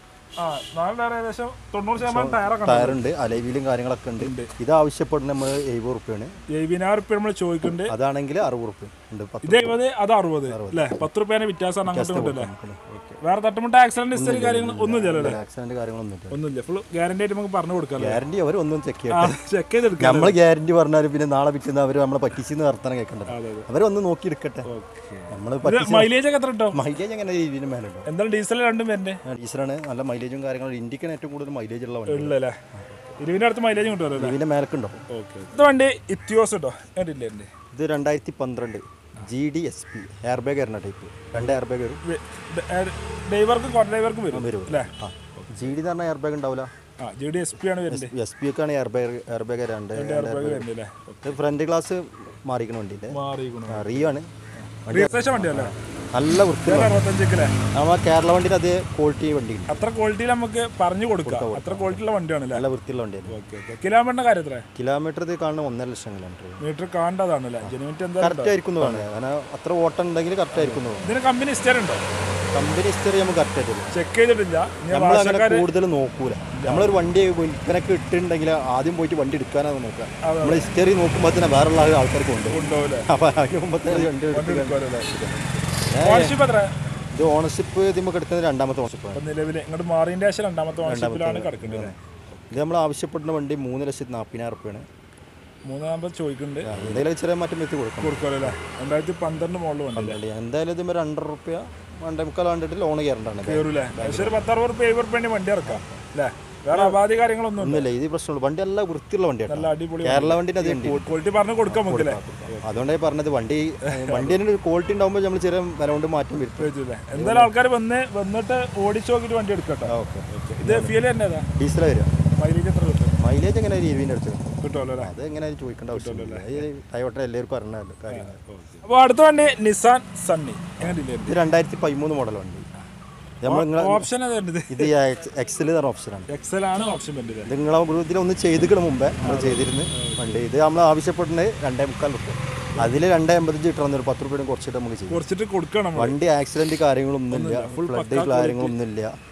ആ നാല് ടയർ ഏകദേശം തൊണ്ണൂറ് ശതമാനം ടയറൊക്കെ ടയറുണ്ട് അലവിലും കാര്യങ്ങളൊക്കെ ഉണ്ട് ഇത് ആവശ്യപ്പെടുന്ന നമ്മൾ എഴുപത് റുപ്യാണ് എഴുപതിനായിരം റുപ്യ നമ്മൾ ചോദിക്കുന്നുണ്ട് അതാണെങ്കിൽ അറുപത് റുപ്യ ഉണ്ട് പത്ത് ഇത് എഴുപത് അത് അറുപത് അല്ലേ പത്ത് റുപ്യേനെ വ്യത്യാസമാണ് അങ്ങോട്ടും ഇങ്ങോട്ടും അല്ലേ വേറെ തട്ടുമുട്ട ആക്സിഡന്റ് ഹിസ്റ്ററി കാര്യങ്ങൾ ഒന്നും ഇല്ലല്ലേ ആക്സിഡന്റ് കാര്യങ്ങളൊന്നും ഇല്ല ഒന്നുമില്ല ഫുൾ ഗ്യാരണ്ടി ആയിട്ട് നമുക്ക് പറഞ്ഞു കൊടുക്കാം ഗ്യാരണ്ടി അവർ ഒന്നും ചെക്ക് ആ ചെയ്യട്ടെ ചെക്ക് ചെയ്തെടുക്കാം നമ്മൾ ഗ്യാരണ്ടി പറഞ്ഞാൽ പിന്നെ നാളെ പിറ്റുന്ന അവർ നമ്മളെ പറ്റിച്ചെന്ന് വർത്തനം കേൾക്കണ്ടത് അതെ, അതെ. അവരൊന്ന് നോക്കി എടുക്കട്ടെ നമ്മൾ മൈലേജ് ഒക്കെ എത്ര കിട്ടോ മൈലേജ് എങ്ങനെ രീതിയിൽ മേലുണ്ടോ എന്തായാലും ഡീസൽ രണ്ടും വരുന്നേ ഡീസലാണ് നല്ല മൈലേജും കാര്യങ്ങളും ഇന്ത്യക്കാണ് ഏറ്റവും കൂടുതൽ മൈലേജ് ഉള്ള വണ്ടി ഉള്ളല്ലേ ഇരുപതിന്റെ അടുത്ത് മൈലേജ് കിട്ടുമല്ലോ അല്ലേ ഇതിന്റെ മേലക്കുണ്ടോ ഓക്കെ ഇത് വണ്ടി ഇത്യോസ് കേട്ടോ കണ്ടില്ലേ എൻ്റെ ഇത് രണ്ടായിരത്തി പന്ത്രണ്ട് G D S P air bag വരുന്ന ടൈപ്പ് രണ്ട് എയർ ബാഗ് വരും ഡ്രൈവർക്കും കോൺ ഡ്രൈവർക്കും വരും വരും അല്ലേ ആ ജി ഡി എന്ന് പറഞ്ഞാൽ എയർ ബാഗ് ഉണ്ടാവില്ല ആ ജി ഡി എസ് പി ആണ് വരുന്നത് എസ് പി ഒക്കെ ആണ് എയർ ബാഗ് എയർ ബാഗ് രണ്ട് വരുന്നത് അല്ലേ ഇത് ഫ്രണ്ട് ഗ്ലാസ് മാറിക്കണ വണ്ടിൻ്റെ മാറിയിരിക്കണു റിയോ ആണ് രജിസ്ട്രേഷൻ വണ്ടിയല്ലേ നല്ല വൃത്തിയുള്ള അറുപത്തഞ്ചിക്കല്ലേ നമ്മൾ കേരള വണ്ടിയുടെ അതേ ക്വാളിറ്റി വണ്ടി ഉണ്ട് അത്ര ക്വാളിറ്റിയിൽ നമുക്ക് പറഞ്ഞു കൊടുക്കാം അത്ര ക്വാളിറ്റി ഉള്ള വണ്ടിയാണല്ലേ നല്ല വൃത്തിയുള്ള വണ്ടിയാണ് ഓക്കെ ഓക്കെ കിലോമീറ്ററിന്റെ കാര്യം എത്ര കിലോമീറ്റർ ഇത് കാണുന്ന ഒന്നര ലക്ഷം കിലോമീറ്റർ മീറ്റർ കാണേണ്ടതാണല്ലേ ജനുവിറ്റ് എന്താ കറക്റ്റ് ആയിരിക്കും എന്ന് പറഞ്ഞത് കാരണം അത്ര ഓട്ടം ഉണ്ടെങ്കിൽ കറക്റ്റ് ആയിരിക്കും എന്ന് തോന്നുന്നു ഇതിന് കമ്പനി ഹിസ്റ്ററി ഉണ്ടോ കമ്പനി ഹിസ്റ്ററി നമുക്ക് കറക്റ്റ് ആയിട്ടില്ല ചെക്ക് ചെയ്തിട്ടില്ല ഇനി നമ്മൾ അങ്ങനെ ഭാഷക്കാര് കൂടുതൽ നോക്കൂല നമ്മളൊരു വണ്ടി വിൽപ്പനക്ക് ഇട്ടിട്ടുണ്ടെങ്കിൽ ആദ്യം പോയിട്ട് വണ്ടി എടുക്കാനാണ് നോക്കുക നമ്മൾ ഹിസ്റ്ററി നോക്കുമ്പോൾ തന്നെ വേറെ ഉള്ള ആൾക്കാർക്ക് ഉണ്ട് ഉണ്ടാവില്ലേ അപ്പോൾ അതിന് മുമ്പത്തെ വണ്ടി എടുക്കുക ഓണർഷിപ്പ് എത്ര ഇത് ഓണർഷിപ്പ് ഇത് നമുക്ക് എടുക്കുന്നത് രണ്ടാമത്തെ ഓണർഷിപ്പാണ് ഇപ്പൊ നിലവില് ഇങ്ങോട്ട് മാറിയതിന്റെ ശേഷം രണ്ടാമത്തെ ഓണർഷിപ്പിലാണ് കിടക്കുന്നത് ഇത് നമ്മൾ ആവശ്യപ്പെടുന്ന വണ്ടി മൂന്ന് ലക്ഷത്തി നാൽപ്പതിനായിരം റുപ്യാണ് മൂന്നാമത് ചോദിക്കുന്നുണ്ട് എന്തെങ്കിലും ചെറിയ മാറ്റം വെച്ച് കൊടുക്കണം കൊടുക്കുമല്ലോ അല്ലേ രണ്ടായിരത്തി പന്ത്രണ്ട് മോളിൽ വണ്ടില്ലേ അല്ലേ, എന്തായാലും ഇത് രണ്ടര റുപ്യ രണ്ടേ മുക്കാൽ കണ്ടിട്ട് ലോൺ കയറണ്ടാണ് കയറൂലേ പക്ഷേ ഒരു പത്തറുപത് റുപ്യ എഴുപത് റുപ്യ വണ്ടി ഇറക്കാം അല്ലേ വേറെ അപാധി കാര്യങ്ങളൊന്നും ഇല്ല. ഒന്നുമില്ല ഇത് പ്രശ്നമുള്ളൂ വണ്ടി എല്ലാം വൃത്തിയുള്ള വണ്ടിയാണ് നല്ല അടിപൊളി കേരള വണ്ടിൻ്റെ അതേ ഉണ്ട് ക്വാളിറ്റി പറഞ്ഞ് കൊടുക്കാം നമുക്കല്ലേ അതുകൊണ്ടാണ് പറഞ്ഞത് വണ്ടി വണ്ടിൻ്റെ ഒരു ക്വാളിറ്റി ഉണ്ടാകുമ്പോൾ നമ്മൾ ചെറിയ വില കൊണ്ട് മാറ്റം വരുത്തും ചോദിച്ചില്ലേ എന്തായാലും ആൾക്കാർ വന്ന് വന്നിട്ട് ഓടിച്ചു നോക്കിയിട്ട് വണ്ടി എടുക്കട്ടോ ഓക്കെ ഇത് ഫീൽ തന്നെ ഏതാ ഡീസൽ വരിക മൈലേജ് എത്ര കിട്ടും മൈലേജ് എങ്ങനെ ഇരുവിൻ്റെ അടുത്ത് കിട്ടുമല്ലോ അല്ലേ അത് എങ്ങനെ ചോദിക്കേണ്ട ആവശ്യമില്ല ഈ ടയോട്ട എല്ലാവർക്കും അറിഞ്ഞല്ലോ കാര്യങ്ങൾ അപ്പോൾ അടുത്ത വണ്ടി നിസാൻ സണ്ണി എങ്ങനെ ഇത് രണ്ടായിരത്തി പതിമൂന്ന് മോഡൽ വണ്ടി നമ്മൾ നിങ്ങളെ ഓപ്ഷൻ ഏതാണ്ട് ഇത് എക്സൽ തന്ന ഓപ്ഷനാണ് എക്സൽ ആണ് ഓപ്ഷൻ വരുന്നത് ഇത് നിങ്ങളെ ഗ്രൂപ്പിൽ ഒന്ന് ചെയ്തിക്കണ മുമ്പേ നമ്മൾ ചെയ്തിരുന്നു വണ്ടി ഇത് നമ്മൾ ആവശ്യപ്പെടുന്നത് രണ്ടേ മുക്കാൽ റുപ്യ അതിൽ രണ്ടേ അമ്പത്തഞ്ച് കിട്ടണം ഒരു പത്ത് റുപ്യ കുറച്ചിട്ട് നമുക്ക് ചെയ്യും കുറച്ചിട്ട് കൊടുക്കണം നമ്മൾ വണ്ടി ആക്സിഡന്റ് കാര്യങ്ങളൊന്നുമില്ല ഫ്ലഡ് കാര്യങ്ങളൊന്നുമില്ല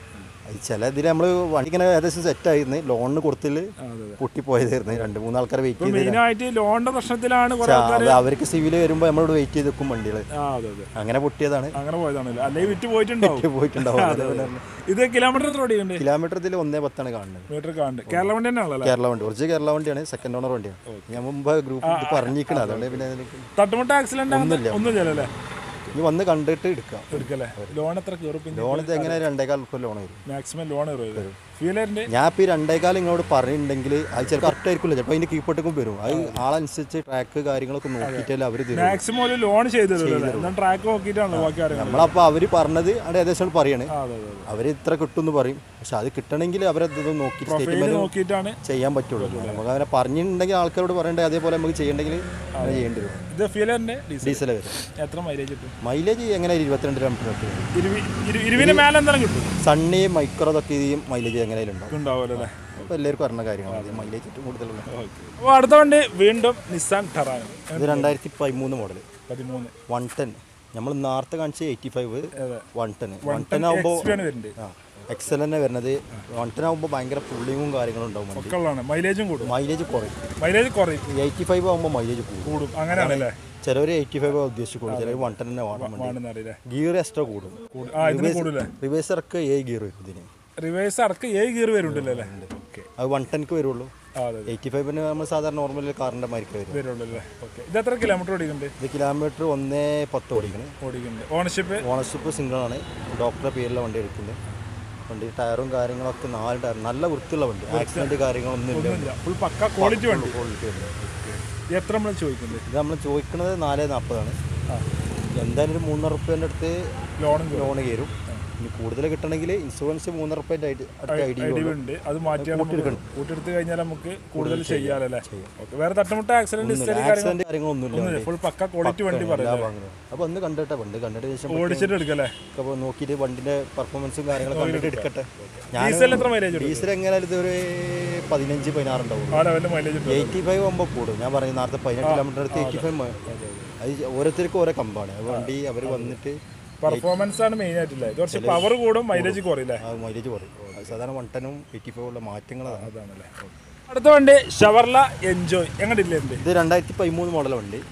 ചില ഇതിൽ നമ്മൾ വണ്ടി ഇങ്ങനെ ഏകദേശം സെറ്റ് ആയിരുന്നു ലോണിന് കൊടുത്തിൽ അതെ അതെ പൊട്ടിപ്പോയതായിരുന്നു രണ്ട് മൂന്ന് ആൾക്കാർ വെയിറ്റ് ചെയ്ത് മെയിനായിട്ട് ലോണിന്റെ പ്രശ്നത്തിലാണ് കുറെ അത് അവർക്ക് സിവിൽ വരുമ്പോൾ നമ്മളോട് വെയിറ്റ് ചെയ്ത് വെക്കും വണ്ടികൾ ആ അതെ അതെ അങ്ങനെ പൊട്ടിയതാണ് അങ്ങനെ പോയതാണല്ലോ അല്ലെങ്കിൽ വിറ്റ് പോയിട്ടുണ്ടാവും പോയിട്ടുണ്ടാവും അതേപോലെ തന്നെ ഇത് കിലോമീറ്റർ എത്ര ഓടിയുണ്ട് കിലോമീറ്റർ ഇതിൽ ഒന്നേ പത്താണ് കാണുന്നത് മീറ്റർ കാണുന്നുണ്ട് കേരള വണ്ടി തന്നെയാണല്ലോ കേരള വണ്ടി കുറച്ച് കേരള വണ്ടിയാണ് സെക്കൻഡ് ഓണർ വണ്ടിയാണ് ഞാൻ മുമ്പ് ഗ്രൂപ്പ് ഇത് പറഞ്ഞിരിക്കണം അതുകൊണ്ട് പിന്നെ അതിലേക്ക് തട്ടുമുട്ട ആക്സിഡന്റ് ഒന്നും ചെയ്യലല്ലേ ഇനി വന്ന് കണ്ടിട്ട് എടുക്കാം എടുക്കല്ലേ ലോൺ എത്ര കയറും പിന്നെ ലോൺ ഇത് എങ്ങനെ രണ്ടേകാൽ ഉറുപ്പ്യ ലോൺ വരും മാക്സിമം ലോൺ കയറും ഫീലറിന്റെ ഞാൻ ഇപ്പോൾ ഈ രണ്ടേകാൽ ഇങ്ങോട്ട് പറഞ്ഞിട്ടുണ്ടെങ്കിൽ അത് ചിലപ്പോൾ കറക്റ്റ് ആയിരിക്കില്ല ചിലപ്പോൾ അതിൻ്റെ കീഴ്പോട്ടേക്കും വരും അത് ആളനുസരിച്ച് ട്രാക്ക് കാര്യങ്ങളൊക്കെ നോക്കിയിട്ടല്ലേ അവർ തരും മാക്സിമം ഒരു ലോൺ ചെയ്തു തരുമല്ലോ എന്നാൽ ട്രാക്ക് നോക്കിയിട്ടാണല്ലോ ബാക്കി അറിയാം നമ്മളപ്പോൾ അവർ പറഞ്ഞത് അവിടെ ഏകദേശം പറയാണ് ആ അതെ അതെ അവർ ഇത്ര കിട്ടുമെന്ന് പറയും പക്ഷെ അത് കിട്ടണമെങ്കിൽ അവരത് നോക്കി ഫെയിൽ സ്റ്റേറ്റ്മെന്റ് നോക്കിയിട്ടാണ് ചെയ്യാൻ പറ്റുള്ളൂ നമുക്ക് അങ്ങനെ പറഞ്ഞിട്ടുണ്ടെങ്കിൽ ആൾക്കാരോട് പറയണ്ടേ അതേപോലെ നമുക്ക് ചെയ്യണമെങ്കിൽ അങ്ങനെ ചെയ്യേണ്ടി വരും ഇത് ഫീലറിന്റെ ഡീസൽ ഡീസൽ വരും എത്ര മൈലേജ് കിട്ടും മൈലേജ് എങ്ങനെ ഇരുപത്തിരണ്ട് കിലോമീറ്റർ കിട്ടും ഇരുപി ഇരു- ഇരുപതിന് മേലെ എന്തായാലും കിട്ടും സണ്ണി മൈക്രോ ഇതൊക്കെ ഈ മൈലേജ് എങ്ങനെയാലും ഉണ്ടാവും ഉണ്ടാവുമല്ലോ അല്ലേ അപ്പോൾ എല്ലാവർക്കും അറിയുന്ന കാര്യങ്ങളാണ് മൈലേജ് ഏറ്റവും കൂടുതലുള്ള അപ്പോൾ അടുത്ത വണ്ടി വീണ്ടും നിസാൻ ടറാനോ ഇത് രണ്ടായിരത്തി പതിമൂന്ന് മോഡൽ പതിമൂന്ന് വൺ ടെൻ നമ്മൾ നേരത്തെ കാണിച്ച എയ്റ്റി ഫൈവ് അതെ വൺ ടെൻ വൺ ടെൻ ആകുമ്പോൾ എക്സ്പി ആണ് വരുന്നുണ്ട് ആ എക്സൽ തന്നെ വരുന്നത് വൺ ടെൻ ആകുമ്പോൾ ഭയങ്കര പുള്ളിങ്ങും കാര്യങ്ങളും ഉണ്ടാവും വണ്ടി മക്കളാണ് മൈലേജും കൂടും മൈലേജ് കുറയും മൈലേജ് കുറയും എയ്റ്റി ഫൈവ് ആകുമ്പോൾ മൈലേജ് കൂടും കൂടും അങ്ങനെയാണല്ലേ ചിലവർ എയ്റ്റി ഫൈവ് ഉദ്ദേശിക്കുള്ളൂ ചിലർ വൺ ടെൻ തന്നെ വേണം വണ്ടി ആണെന്ന് അറിയില്ലേ ഗിയർ എക്സ്ട്രാ കൂടും കൂടും ആ ഇതിന് കൂടുതലേ റിവേഴ്സ് ഇറക്കുക ഏഴ് ഗിയർ വരും ഇതിന് റിവേഴ്സ് അടക്കം ഏഴ് ഗിയർ വരുന്നുണ്ടല്ലോ അല്ലേ ഓക്കെ അത് വൺ ടെൻക്ക് വരുള്ളൂ ആ അതെ എയ്റ്റി ഫൈവിന് നമ്മൾ സാധാരണ നോർമൽ കാറിൻ്റെ മാർക്ക് വരും വരുള്ളൂ അല്ലേ ഓക്കെ ഇത് എത്ര കിലോമീറ്റർ ഓടിക്കുന്നുണ്ട് ഇത് കിലോമീറ്റർ ഒന്നേ പത്ത് ഓടിക്കണം ഓടിക്കുന്നുണ്ട് ഓണർഷിപ്പ് ഓണർഷിപ്പ് സിംഗിൾ ആണ് ഡോക്ടറുടെ പേരിലാണ് വണ്ടി എടുക്കുന്നത് വണ്ടി ടയറും കാര്യങ്ങളൊക്കെ നാല് ടയർ നല്ല വൃത്തിയുള്ള വണ്ടി ആക്സിഡന്റ് കാര്യങ്ങളൊന്നും ഇല്ല ഒന്നുമില്ല ഫുൾ പക്ക ക്വാളിറ്റി വണ്ടി ക്വാളിറ്റി ഉണ്ട് ഇത് എത്ര നമ്മൾ ചോദിക്കുന്നത് ഇത് നമ്മൾ ചോദിക്കുന്നത് നാല് നാൽപ്പതാണ് ആ എന്തായാലും ഒരു മൂന്നര റുപ്യേൻ്റെ അടുത്ത് ലോണും ലോൺ കയറും ഇനി കൂടുതൽ കിട്ടണമെങ്കിൽ ഇൻഷുറൻസ് മൂന്നര റുപ്യേൻ്റെ ആയിട്ട് അടുത്ത ഐ ഡി ഉണ്ട് അത് മാറ്റിയാണ് നമുക്ക് കൂട്ടിയെടുത്ത് കഴിഞ്ഞാൽ നമുക്ക് കൂടുതൽ ചെയ്യാലല്ലേ ഓക്കെ വേറെ തട്ടുമുട്ട ആക്സിഡന്റ് ഹിസ്റ്ററി കാര്യങ്ങൾ ആക്സിഡന്റ് കാര്യങ്ങളൊന്നും ഇല്ല ഫുൾ പക്ക ക്വാളിറ്റി വണ്ടി എല്ലാ പറയാം ഭാഗങ്ങളും അപ്പോൾ ഒന്ന് കണ്ടിട്ടെ വണ്ടി കണ്ടിട്ട് ശേഷം ഓടിച്ചിട്ട് എടുക്കല്ലേ അപ്പോൾ നോക്കിയിട്ട് വണ്ടിൻ്റെ പെർഫോമൻസും കാര്യങ്ങളൊക്കെ കണ്ടിട്ട് എടുക്കട്ടെ ഞാൻ ഡീസൽ എത്ര മൈലേജ് ഉണ്ട് ഡീസൽ എങ്ങനെയാലും ഇതൊരു പതിനഞ്ച് പതിനാറ് ഉണ്ടാവും ആ ലെവലിൽ മൈലേജ് ഉണ്ട് എയ്റ്റി ഫൈവ് ആകുമ്പോൾ കൂടും ഞാൻ പറഞ്ഞു നേരത്തെ പതിനെട്ട് കിലോമീറ്റർ അടുത്ത് എയ്റ്റി ഫൈവ് അത് ഓരോരുത്തർക്കും ഓരോ കമ്പാണ് അത് വണ്ടി അവർ വന്നിട്ട് പെർഫോമൻസ് ആണ് മെയിൻ ആയിട്ടില്ല ഇത് കുറച്ച് പവർ കൂടും മൈലേജ് കുറയില്ലേ ആ മൈലേജ് കുറയും അത് സാധാരണ വൺ ടെനും എയ്റ്റി ഫൈവ് ഉള്ള മാറ്റങ്ങളാണ് അതാണല്ലേ അടുത്ത വണ്ടി ഷവർല എൻജോയ് എങ്ങോട്ടില്ലേ എന്ത് ഇത് രണ്ടായിരത്തി പതിമൂന്ന് മോഡൽ വണ്ടി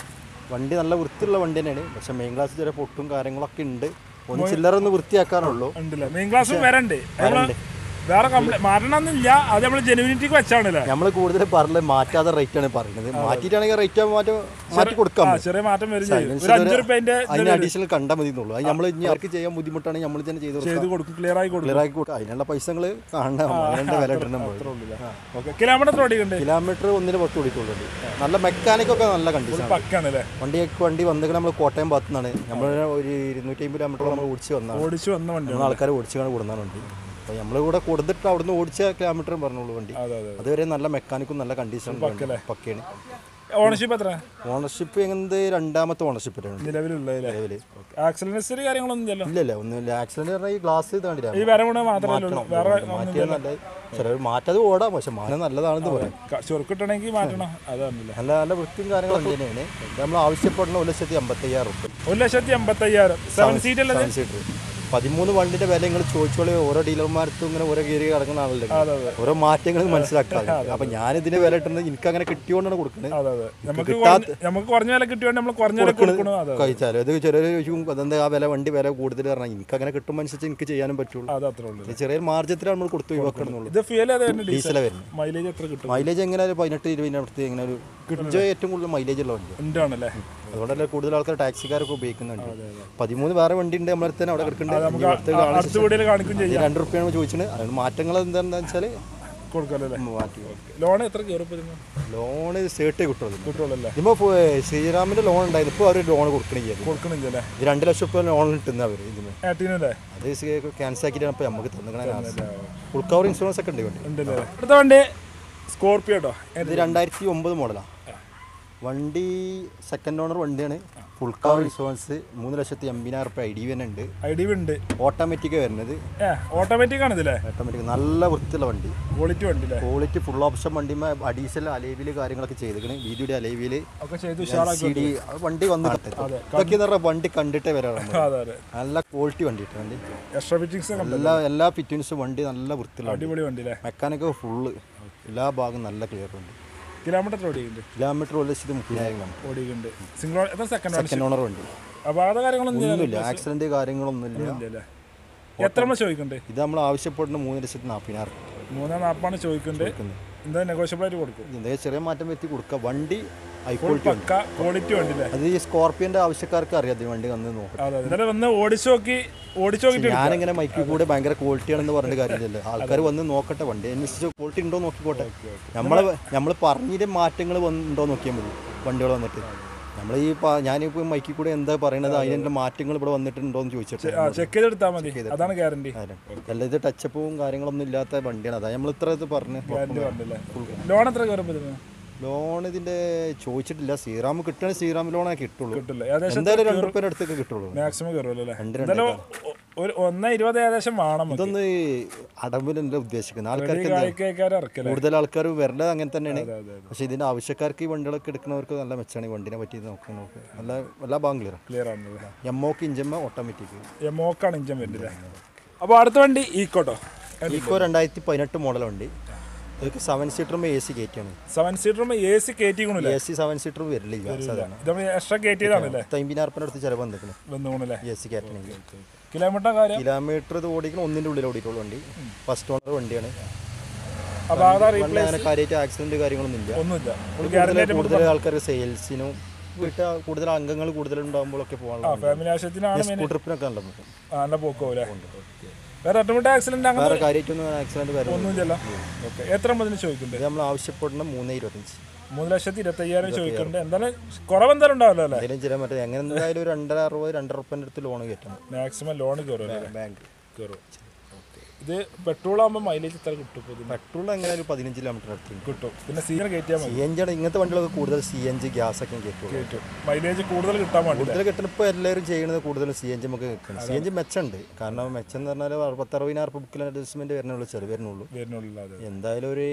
വണ്ടി നല്ല വൃത്തിയുള്ള വണ്ടി തന്നെയാണ് പക്ഷെ മെയിൻ ക്ലാസ് ചെറിയ പൊട്ടും കാര്യങ്ങളൊക്കെ ഉണ്ട് ഒന്ന് ചില്ലറ ഒന്ന് വൃത്തിയാക്കാനുള്ളൂ ഉണ്ടല്ലേ മെയിൻ ക്ലാസ് വരണ്ട് നമ്മള് വേറെ കംപ്ലൈന്റ് മാറ്റണമെന്നില്ല അത് നമ്മൾ ജെനുവിനിറ്റിക്ക് വെച്ചാണല്ലേ നമ്മൾ കൂടുതൽ പറഞ്ഞത് മാറ്റാതെ റേറ്റ് ആണ് പറയുന്നത് മാറ്റിയിട്ടാണെങ്കിൽ റേറ്റ് മാറ്റി മാറ്റി കൊടുക്കാം ആ ചെറിയ മാറ്റം വരും ചെയ്യും ഒരു അഞ്ച് റുപ്യന്റെ അതിന് അഡീഷണൽ കണ്ടാൽ മതി എന്നുള്ളൂ അത് നമ്മൾ ഇനി അവർക്ക് ചെയ്യാൻ ബുദ്ധിമുട്ടാണെങ്കിൽ നമ്മൾ തന്നെ ചെയ്ത് കൊടുക്കാം ചെയ്ത് കൊടുക്കും ക്ലിയർ ആയി കൊടുക്കും ക്ലിയർ ആക്കി കൊടുക്കാം അതിനുള്ള പൈസകൾ കാണണം അതിനുള്ള വില ഇടണം ഓക്കെ കിലോമീറ്റർ ഓടിക്കണ്ടേ കിലോമീറ്റർ ഒന്നിന് പത്ത് ഓടിക്കുള്ളൂ നല്ല മെക്കാനിക് ഒക്കെ നല്ല കണ്ടീഷൻ പക്കാണല്ലേ വണ്ടിയൊക്കെ വണ്ടി വന്നിട്ട് നമ്മൾ കോട്ടയം ഭാഗത്തു നിന്നാണ് നമ്മൾ ഒരു ഇരുന്നൂറ്റി അമ്പത് കിലോമീറ്റർ നമ്മൾ ഓടിച്ച് വന്നതാണ് ഓടിച്ചു വന്ന വണ്ടി മൂന്ന് ആൾക്കാർ ഓടിച്ചാണ് കൊടുന്നാണ് വണ്ടി അപ്പോൾ നമ്മൾ ഇവിടെ കൊടുത്തിട്ട് അവിടുന്ന് ഓടിച്ച കിലോമീറ്റർ പറഞ്ഞോളൂ വണ്ടി അതെ അതെ അതുവരെ നല്ല മെക്കാനിക്കും നല്ല കണ്ടീഷൻ പക്കയാണ് ഓണർഷിപ്പ് എത്ര ഓണർഷിപ്പ് എങ്ങനെ രണ്ടാമത്തെ ഓണർഷിപ്പ് ഉണ്ട് നിലവിലുള്ളതില്ലേ നിലവിൽ ആക്സിഡൻസ് കാര്യങ്ങളൊന്നും ഇല്ലല്ലോ ഇല്ല ഇല്ല ഒന്നുമില്ല ആക്സിഡന്റ് പറഞ്ഞാൽ ഈ ഗ്ലാസ് ഇതാണ്ടില്ല ഈ വര കൊണ്ട് മാത്രമേ ഉള്ളൂ വേറെ മാറ്റിയാൽ നല്ല ചിലർ മാറ്റാതെ ഓടാം പക്ഷെ മാനം നല്ലതാണെന്ന് പറയാം ചുരുക്കിട്ടണമെങ്കിൽ മാറ്റണം അതാണല്ലേ നല്ല നല്ല വൃത്തിയും കാര്യങ്ങളൊക്കെ തന്നെയാണ് നമ്മൾ ആവശ്യപ്പെടുന്ന ഒരു ലക്ഷത്തി അമ്പത്തി അയ്യായിരം റുപ്യ ഒരു ലക്ഷത്തി എൺപത്തി അയ്യായിരം സെവൻ സീറ്റ് അല്ലേ സെവൻ സീറ്റർ പതിമൂന്ന് വണ്ടിന്റെ വില നിങ്ങൾ ചോദിച്ചോളൂ ഓരോ ഡീലർമാർക്കും ഇങ്ങനെ ഓരോ കയറി കിടക്കുന്ന ആളല്ലേ അതെ അതെ ഓരോ മാറ്റങ്ങൾ മനസ്സിലാക്കാം അപ്പൊ ഞാൻ ഇതിന്റെ വില ഇട്ടുന്നത് എനിക്ക് അങ്ങനെ കിട്ടിയോണ്ടാണ് കൊടുക്കുന്നത് അതെ അതെ നമുക്ക് കുറഞ്ഞ- നമുക്ക് കുറഞ്ഞ വില കിട്ടിയോണ്ട് നമ്മൾ കുറഞ്ഞ വില കൊടുക്കണോ അതെ കഴിച്ചാലും അത് ചെറിയൊരു ചോദിക്കും അതെന്താ ആ വില വണ്ടി വില കൂടുതൽ പറഞ്ഞാൽ എനിക്ക് അങ്ങനെ കിട്ടുമ്പോൾ അനുസരിച്ച് എനിക്ക് ചെയ്യാനും പറ്റുള്ളൂ അത് അത്രേ ഉള്ളൂ ഇത് ചെറിയൊരു മാർജത്തിലാണ് നമ്മൾ കൊടുത്തു ഒഴിവാക്കണമെന്നുള്ളൂ ഇത് ഫ്യൂൽ ഏതാ വരുന്നത് ഡീസൽ ഡീസലാണ് വരുന്നത് മൈലേജ് എത്ര കിട്ടും മൈലേജ് എങ്ങനെ ഒരു പതിനെട്ട് ഇരുപതിനടുത്ത് എങ്ങനെ ഒരു കിട്ടുക ഏറ്റവും കൂടുതൽ മൈലേജ് ഉള്ള വണ്ടി ഉണ്ടാണല്ലേ അതുകൊണ്ടല്ലേ കൂടുതൽ ആൾക്കാർ ടാക്സിക്കാരൊക്കെ ഉപയോഗിക്കുന്നുണ്ട് പതിമൂന്ന് വേറെ വണ്ടി ഉണ്ട് നമ്മുടെ അടുത്ത് തന്നെ അവിടെ കിടക്കുന്നുണ്ട് അടുത്ത് കാണാൻ അടുത്ത വീഡിയോയിൽ കാണിക്കും ചെയ്യാം ഈ രണ്ട് റുപ്യാണ് ചോദിച്ചത് അതിന് മാറ്റങ്ങൾ എന്താണെന്ന് വെച്ചാൽ കൊടുക്കാമല്ലേ മാറ്റി ലോൺ എത്ര കയറിപ്പോ ലോണ് സേർട്ടേ കിട്ടുള്ളൂ കിട്ടുള്ളല്ലേ ഇതിപ്പോൾ ശ്രീറാമിന്റെ ലോൺ ഉണ്ടായിരുന്നു ഇപ്പോൾ അവർ ലോൺ കൊടുക്കണില്ല കൊടുക്കണില്ലല്ലേ ഇത് രണ്ട് ലക്ഷം രൂപ ലോൺ കിട്ടുന്ന അവർ ഇതിന് ഏട്ടീനല്ലേ അത് ക്യാൻസൽ ആക്കിയിട്ടാണ് ഇപ്പോൾ നമുക്ക് തന്നിക്കണേ ഫുൾ കവർ ഇൻഷുറൻസ് ഒക്കെ ഉണ്ട് ഈ വണ്ടി ഉണ്ടല്ലേ അടുത്ത വണ്ടി സ്കോർപ്പിയോ കേട്ടോ ഇത് രണ്ടായിരത്തി ഒമ്പത് മോഡലാണ് വണ്ടി സെക്കൻഡ് ഓണർ വണ്ടിയാണ് ഫുൾ കവർ ഇൻഷുറൻസ് മൂന്ന് ലക്ഷത്തി എൺപതിനായിരം റുപ്യ ഐ ഡി തന്നെ ഉണ്ട് ഐ ഡി ഉണ്ട് ഓട്ടോമാറ്റിക് വരുന്നത് ഏ ഓട്ടോമാറ്റിക് ആണ് ഇതില്ലേ ഓട്ടോമാറ്റിക് നല്ല വൃത്തിയുള്ള വണ്ടി ക്വാളിറ്റി വണ്ടി അല്ലേ ക്വാളിറ്റി ഫുൾ ഓപ്ഷൻ വണ്ടിമേ അഡീഷണൽ അലേവിൽ കാര്യങ്ങളൊക്കെ ചെയ്തിരിക്കണ് വീഡിയോയുടെ അലേവിൽ ഒക്കെ ചെയ്ത് ഉഷാറാക്കി സി ഡി വണ്ടി വന്ന് ഇതൊക്കെ എന്ന് പറഞ്ഞാൽ വണ്ടി കണ്ടിട്ടേ വരാം നമ്മൾ അതെ അതെ നല്ല ക്വാളിറ്റി വണ്ടി കിട്ടും വണ്ടി എക്സ്ട്രാ ഫിറ്റിങ്സ് ഒക്കെ ഉണ്ട് എല്ലാ എല്ലാ ഫിറ്റിങ്സും വണ്ടി നല്ല വൃത്തിയുള്ള വണ്ടി അടിപൊളി വണ്ടി അല്ലേ മെക്കാനിക്ക് ഫുള്ള് എല്ലാ ഭാഗവും നല്ല ക്ലിയർ ഉണ്ട് കിലോമീറ്റർ ഓടിയുണ്ട് കിലോമീറ്റർ ഒരു ലക്ഷത്തി മുപ്പതിനായിരം കിലോമീറ്റർ ഓടിയുണ്ട് സിംഗിൾ എത്ര സെക്കൻഡ് സെക്കൻഡ് ഓണർ വണ്ടി അപാകത കാര്യങ്ങളൊന്നും ഒന്നുമില്ല ആക്സിഡന്റ് കാര്യങ്ങളൊന്നുമില്ല ഇല്ലല്ലേ എത്ര നമ്മൾ ചോദിക്കണ്ടേ ഇത് നമ്മൾ ആവശ്യപ്പെടുന്ന മൂന്ന് ലക്ഷത്തി നാൽപ്പതിനായിരം മൂന്നാം നാപ്പാണ് ചോദിക്കണ്ടേ എന്താ നെഗോഷ്യബിൾ ആയിട്ട് കൊടുക്കും എന്തെങ്കിലും ചെറിയ മാറ്റം വരുത്തി കൊടുക്കുക വണ്ടി ഹൈ ക്വാളിറ്റി ഉണ്ട് പക്ക ക്വാളിറ്റി വണ്ടി അല്ലേ അത് ഈ സ്കോർപ്പിയൻ്റെ ആവശ്യക്കാർക്ക് അറിയാം ഇത് വണ്ടി വന്ന് നോക്കാം അതെ അതെ ഇന്നലെ വന്ന് ഓടിച്ചു നോക്കി ഓടിച്ചു നോക്കിട്ട് ഞാനിങ്ങനെ മൈക്കിൽ കൂടെ ഭയങ്കര ക്വാളിറ്റി ആണെന്ന് പറഞ്ഞിട്ട് കാര്യമില്ലല്ലോ ആൾക്കാർ വന്ന് നോക്കട്ടെ വണ്ടി അന്വേഷിച്ച് ക്വാളിറ്റി ഉണ്ടോ നോക്കിക്കോട്ടെ നമ്മൾ നമ്മൾ പറഞ്ഞതിന്റെ മാറ്റങ്ങൾ ഉണ്ടോ നോക്കിയാൽ മതി വണ്ടികൾ വന്നിട്ട് നമ്മൾ ഈ പ- ഞാനിപ്പോൾ മൈക്കിൽ കൂടെ എന്താ പറയണത് അതിൻ്റെ മാറ്റങ്ങൾ ഇവിടെ വന്നിട്ടുണ്ടോ എന്ന് ചോദിച്ചിട്ട് ആ ചെക്ക് ചെയ്തെടുത്താൽ മതി അതാണ് ഗ്യാരണ്ടി അല്ല ഇത് ടച്ചപ്പും കാര്യങ്ങളൊന്നും ഇല്ലാത്ത വണ്ടിയാണ് അതാ നമ്മൾ ഇത്ര ഇത് പറഞ്ഞു ഗ്യാരണ്ടി പറഞ്ഞില്ലേ ലോൺ എത്ര കയറുമ്പോൾ ഇതിന് ലോൺ ഇതിന്റെ ചോദിച്ചിട്ടില്ല ശ്രീറാം കിട്ടണ ശ്രീറാം ലോണേ കിട്ടുള്ളൂ കിട്ടില്ല ഏകദേശം എന്തായാലും രണ്ടു പേരുടെ അടുത്തൊക്കെ കിട്ടുള്ളൂ മാക്സിമം കയറുമല്ലോ അല്ലേ രണ്ട് എന്തായാലും ഒ- ഒരു ഒന്ന് ഇരുപത് ഏകദേശം വേണം നമുക്ക്. ഇതൊന്ന് അടവിലല്ല ഉദ്ദേശിക്കുന്നത് ആൾക്കാർക്ക് എന്താ കായികക്കാരെ ഇറക്കല്ലേ കൂടുതൽ ആൾക്കാർ വരേണ്ടത് അങ്ങനെ തന്നെയാണ് അതെ, അതെ. പക്ഷെ ഇതിന്റെ ആവശ്യക്കാർക്ക് ഈ വണ്ടികളൊക്കെ എടുക്കുന്നവർക്ക് നല്ല മെച്ചാണ് ഈ വണ്ടിനെ പറ്റി നോക്കാൻ നോക്ക് നല്ല എല്ലാ ഭാഗം ക്ലിയർ ക്ലിയർ ആണല്ലേ എമ്മോക്ക് ഇഞ്ചമ്മ ഓട്ടോമാറ്റിക് എമോക്കാണ് ഇഞ്ചൻ വരുന്നത് അപ്പോൾ അടുത്ത വണ്ടി ഈക്കോട്ടോ ഈക്കോ രണ്ടായിരത്തി പതിനെട്ട് മോഡൽ വണ്ടി ഇതൊക്കെ സെവൻ സീറ്ററും എ സി കയറ്റിയാണ് സെവൻ സീറ്ററും എ സി കയറ്റിക്കണില്ലേ എ സി സെവൻ സീറ്ററും വരില്ല സാധാരണ ഇത് നമ്മൾ എക്സ്ട്രാ കയറ്റിയതാണല്ലേ തൈമ്പതിനായിരം അടുത്ത് ചിലവ് വന്നിരിക്കണം വന്നുകൊണ്ടല്ലേ എ സി കയറ്റണമെങ്കിൽ കിലോമീറ്റർ കാര്യം കിലോമീറ്റർ ഇത് ഓടിക്കണം ഒന്നിൻ്റെ ഉള്ളിൽ ഓടിയിട്ടുള്ള വണ്ടി ഫസ്റ്റ് ഓണർ വണ്ടിയാണ് അപ്പോൾ അതാ വണ്ടി റീപ്ലേസ് അങ്ങനെ കാര്യമായിട്ട് ആക്സിഡന്റ് കാര്യങ്ങളൊന്നും ഇല്ല ഒന്നുമില്ല ഒരു കൂടുതൽ കൂടുതൽ ആൾക്കാർ സെയിൽസിനും വീട്ടിൽ കൂടുതൽ അംഗങ്ങൾ കൂടുതൽ ഉണ്ടാകുമ്പോഴൊക്കെ പോകാനുള്ള ഫാമിലി ആവശ്യത്തിനാണ് മെയിൻ സ്കൂൾ ട്രിപ്പിനൊക്കെ നല്ല പോകും നല്ല പോക്കോല്ലേ വേറെ ഒറ്റമുട്ട ആക്സിഡന്റ് അങ്ങനെ വേറെ കാര്യമായിട്ടൊന്നും ആക്സിഡന്റ് കാര്യങ്ങൾ ഒന്നുമില്ലല്ലോ ഓക്കെ എത്ര മതിന് ചോദിക്കുന്നുണ്ട് ഇത് നമ്മൾ ആവശ്യപ്പെടുന്ന മൂന്ന് ഇരുപത്തഞ്ച് മൂന്ന് ലക്ഷത്തി ഇരുപത്തി അയ്യായിരം ചോദിക്കുന്നുണ്ട് എന്തായാലും കുറവ് എന്തായാലും ഉണ്ടാവല്ലോ അല്ലേ എന്തെങ്കിലും ചില മറ്റേ എങ്ങനെ എന്തായാലും ഒരു രണ്ടര അറുപത് രണ്ടര റുപ്യൻ്റെ അടുത്ത് ലോൺ കയറ്റണം മാക്സിമം ലോൺ കയറും അല്ലേ ബാങ്ക് കയറും ഇത് പെട്രോൾ ആകുമ്പോൾ മൈലേജ് എത്ര കിട്ടും ഇപ്പോൾ ഇതിന് പെട്രോൾ എങ്ങനെ ഒരു പതിനഞ്ച് കിലോമീറ്റർ അടുത്തുണ്ട് കിട്ടും പിന്നെ സീസൺ കയറ്റിയാൽ മതി സി എൻ ജിയാണ് ഇങ്ങനത്തെ വണ്ടികളൊക്കെ കൂടുതൽ സി എൻ ജി ഗ്യാസ് ഒക്കെ കയറ്റുള്ളൂ കയറ്റും മൈലേജ് കൂടുതൽ കിട്ടാൻ വേണ്ടി കൂടുതൽ കിട്ടുന്ന ഇപ്പോൾ എല്ലാവരും ചെയ്യുന്നത് കൂടുതലും സി എൻ ജി നമുക്ക് കിട്ടണം സി എൻ ജി മെച്ചമുണ്ട് കാരണം മെച്ചം എന്ന് പറഞ്ഞാൽ പത്തറുപതിനായിരം റുപ്യ ബുക്കിൽ അഡ്ജസ്റ്റ്മെന്റ് വരുന്നുള്ളൂ ചെറിയ വരുന്നുള്ളൂ വരുന്നുള്ളത് എന്തായാലും ഒരു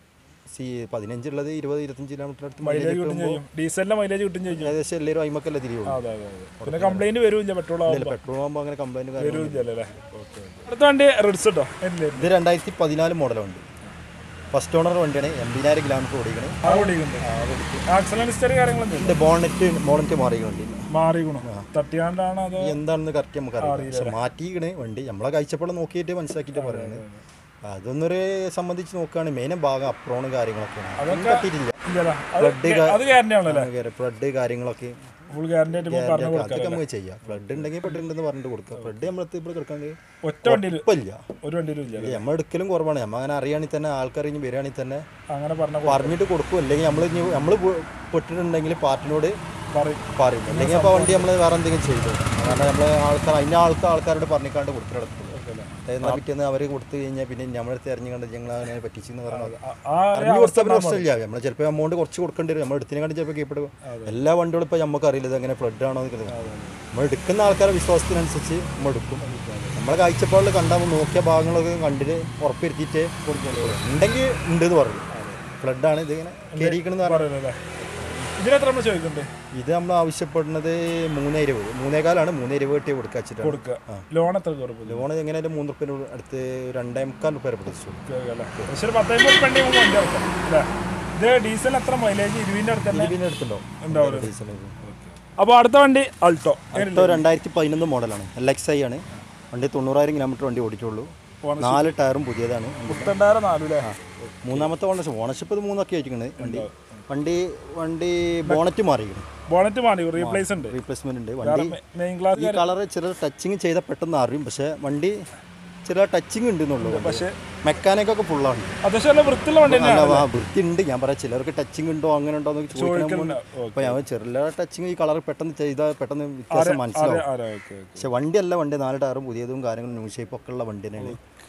സി പതിനഞ്ചുള്ളത് ഇരുപത് ഇരുപത്തഞ്ച് കിലോമീറ്റർ അടുത്ത് മൈലേജ് mileage കിട്ടും ചെയ്യും ഡീസലിന്റെ മൈലേജ് കിട്ടും ചെയ്യും ഏകദേശം എല്ലാവരും അയിമക്കല്ലേ തിരിയുള്ളൂ അതെ അതെ അതെ പിന്നെ കംപ്ലൈന്റ് വരും പെട്രോൾ ആകുമ്പോൾ പെട്രോൾ ആകുമ്പോൾ അങ്ങനെ കംപ്ലൈൻറ്റ് കാര്യം വരും അല്ലേ ഓക്കെ അടുത്ത വണ്ടി റിഡ്സ് കേട്ടോ എന്തില്ലേ ഇത് രണ്ടായിരത്തി പതിനാല് മോഡൽ വണ്ടി ഫസ്റ്റ് ഓണർ വണ്ടിയാണ് എൺപതിനായിരം കിലോമീറ്റർ ഓടിക്കണേ ആ ഓടിക്കുന്നുണ്ട് ആക്സിഡന്റ് ഹിസ്റ്ററി കാര്യങ്ങളൊന്നും ഇല്ല ഇതിന്റെ ബോണറ്റ് ബോണറ്റ് മാറിയിട്ടുണ്ട് മാറിക്കണോ തട്ടിയാണ്ടാണോ അതോ എന്താണെന്ന് കറക്റ്റ് നമുക്ക് അറിയാം പക്ഷെ മാറ്റിക്കണേ വണ്ടി നമ്മളെ കാഴ്ചപ്പാട് നോക്കിയിട്ട് മനസ്സിലാക്കിയിട്ട് പറയുന്നത് അതൊന്നൊരു സംബന്ധിച്ച് നോക്കുകയാണെങ്കിൽ മെയിൻ ഭാഗം അപ്രോണ് കാര്യങ്ങളൊക്കെയാണ് അതൊന്നും തട്ടിയിട്ടില്ല ഇല്ലല്ലോ അത് അത് ഗ്യാരണ്ടി ആണല്ലോ ഫ്ലഡ് കാര്യങ്ങളൊക്കെ ഫുൾ ഗ്യാരണ്ടി ആയിട്ട് ഇപ്പോൾ പറഞ്ഞു കൊടുക്കാം അതൊക്കെ നമുക്ക് ചെയ്യാം ഫ്ലഡ് ഉണ്ടെങ്കിൽ ഫ്ലഡ് ഉണ്ടെന്ന് പറഞ്ഞിട്ട് കൊടുക്കുക ഫ്ലഡ് നമ്മളെത്തി ഇപ്പോൾ കിടക്കാണ്ട് ഒറ്റ വണ്ടിയിൽ കുഴപ്പമില്ല ഒരു വണ്ടിയിലും ഇല്ല ഇല്ല, നമ്മൾ എടുക്കലും കുറവാണ് നമ്മൾ അങ്ങനെ അറിയുകയാണെങ്കിൽ തന്നെ ആൾക്കാർ ഇനി വരികയാണെങ്കിൽ തന്നെ അങ്ങനെ പറഞ്ഞ പറഞ്ഞിട്ട് കൊടുക്കും അല്ലെങ്കിൽ നമ്മൾ ഇനി നമ്മൾ പെട്ടിട്ടുണ്ടെങ്കിൽ പാർട്ടിനോട് പറയും പറയും അല്ലെങ്കിൽ അപ്പോൾ വണ്ടി നമ്മൾ വേറെ എന്തെങ്കിലും ചെയ്തു കാരണം നമ്മൾ ആൾക്കാർ അതിൻ്റെ ആൾക്കാർ ആൾക്കാരോട് പറഞ്ഞിക്കാണ്ട് കൊടുത്തിടത്തുള്ളൂ എന്നാൽ പിറ്റേന്ന് അവർ കൊടുത്തു കഴിഞ്ഞാൽ പിന്നെ നമ്മളടുത്ത് എറിഞ്ഞു കണ്ട് ഞങ്ങൾ അങ്ങനെ പറ്റിച്ചെന്ന് പറഞ്ഞത് ആ- ആ ഒരു അറിഞ്ഞു കൊടുത്താൽ പിന്നെ പ്രശ്നമില്ല നമ്മൾ ചിലപ്പോൾ എമൗണ്ട് കുറച്ച് കൊടുക്കേണ്ടി വരും നമ്മൾ എടുത്തിനെക്കാണ്ട് ചിലപ്പോൾ കീപ്പെടും എല്ലാ വണ്ടികളും ഇപ്പോൾ നമുക്ക് അറിയില്ല ഇത് എങ്ങനെ ഫ്ലഡ് ആണോ എന്ന് നമ്മൾ എടുക്കുന്ന ആൾക്കാരുടെ വിശ്വാസത്തിനനുസരിച്ച് നമ്മൾ എടുക്കും നമ്മളെ കാഴ്ചപ്പാടിൽ കണ്ടാൽ നോക്കിയ ഭാഗങ്ങളൊക്കെ കണ്ടിട്ട് ഉറപ്പിരുത്തിയിട്ട് കൊടുക്കുള്ളൂ ഉണ്ടെങ്കിൽ ഉണ്ട് എന്ന് പറയും ഫ്ലഡാണ് ഇതിങ്ങനെ കയറിയിരിക്കണമെന്ന് പറഞ്ഞു പറയുന്നത് ഇതിനെത്ര നമ്മൾ ചോദിക്കണ്ടേ ഇത് നമ്മൾ ആവശ്യപ്പെടുന്നത് മൂന്ന് ഇരുപത് മൂന്നേകാലാണ് മൂന്ന് ഇരുപത് കിട്ടിയ കൊടുക്കുക വെച്ചിട്ടാണ് കൊടുക്കുക ലോൺ എത്ര കയറും ലോൺ എങ്ങനെയാലും മൂന്ന് റുപ്യ അടുത്ത് രണ്ടേ മുക്കാൽ റുപ്യ പിടിച്ചു പക്ഷെ ഒരു പത്തമ്പത് വണ്ടി നമുക്ക് വണ്ടി ഇറക്കാം അല്ലേ ഇത് ഡീസൽ എത്ര മൈലേജ് ഇരുവിൻ്റെ അടുത്ത് തന്നെ പിന്നെ എടുത്തുണ്ടോ ഉണ്ടാവും ഡീസൽ അപ്പോൾ അടുത്ത വണ്ടി അൾട്ടോ അടുത്ത രണ്ടായിരത്തി പതിനൊന്ന് മോഡലാണ് എൽ എക്സ് ഐ ആണ് വണ്ടി തൊണ്ണൂറായിരം കിലോമീറ്റർ വണ്ടി ഓടിച്ചുള്ളൂ നാല് ടയറും പുതിയതാണ് മുപ്പത്തിരണ്ടായിരം നാലു അല്ലേ മൂന്നാമത്തെ ഓണർഷിപ്പ് ഓണർഷിപ്പ് ഇത് മൂന്നൊക്കെ ആയിരിക്കുന്നത് വണ്ടി വണ്ടി വണ്ടി ബോണറ്റ് മാറിയിരിക്കണം ബോണറ്റ് മാറി റീപ്ലേസ് ഉണ്ട് റീപ്ലേസ്മെന്റ് ഉണ്ട് വണ്ടി മെയിൻ ക്ലാസ് ഈ കളർ ചില ടച്ചിങ് ചെയ്താൽ പെട്ടെന്ന് അറിയും പക്ഷേ വണ്ടി ചില ടച്ചിങ് ഉണ്ട് എന്നുള്ളൂ പക്ഷേ മെക്കാനിക്കൊക്കെ ഫുള്ളാണ് അത്യാവശ്യം നല്ല വൃത്തിയുള്ള വണ്ടി തന്നെയാണ് നല്ല ആ വൃത്തി ഉണ്ട് ഞാൻ പറയാം ചിലർക്ക് ടച്ചിങ് ഉണ്ടോ അങ്ങനെ ഉണ്ടോ എന്ന് ചോദിക്കണം അപ്പൊ ഞാൻ ചെറിയ ടച്ചിങ് ഈ കളർ പെട്ടെന്ന് ചെയ്താൽ പെട്ടെന്ന് വ്യത്യാസം മനസ്സിലാവും ആരാ ഓക്കെ പക്ഷെ വണ്ടിയല്ല വണ്ടി നാല് ടയറും പുതിയതും കാര്യങ്ങളും ന്യൂ ഷേപ്പ് ഒക്കെ ഉള്ള വണ്ടി തന്നെയാണ്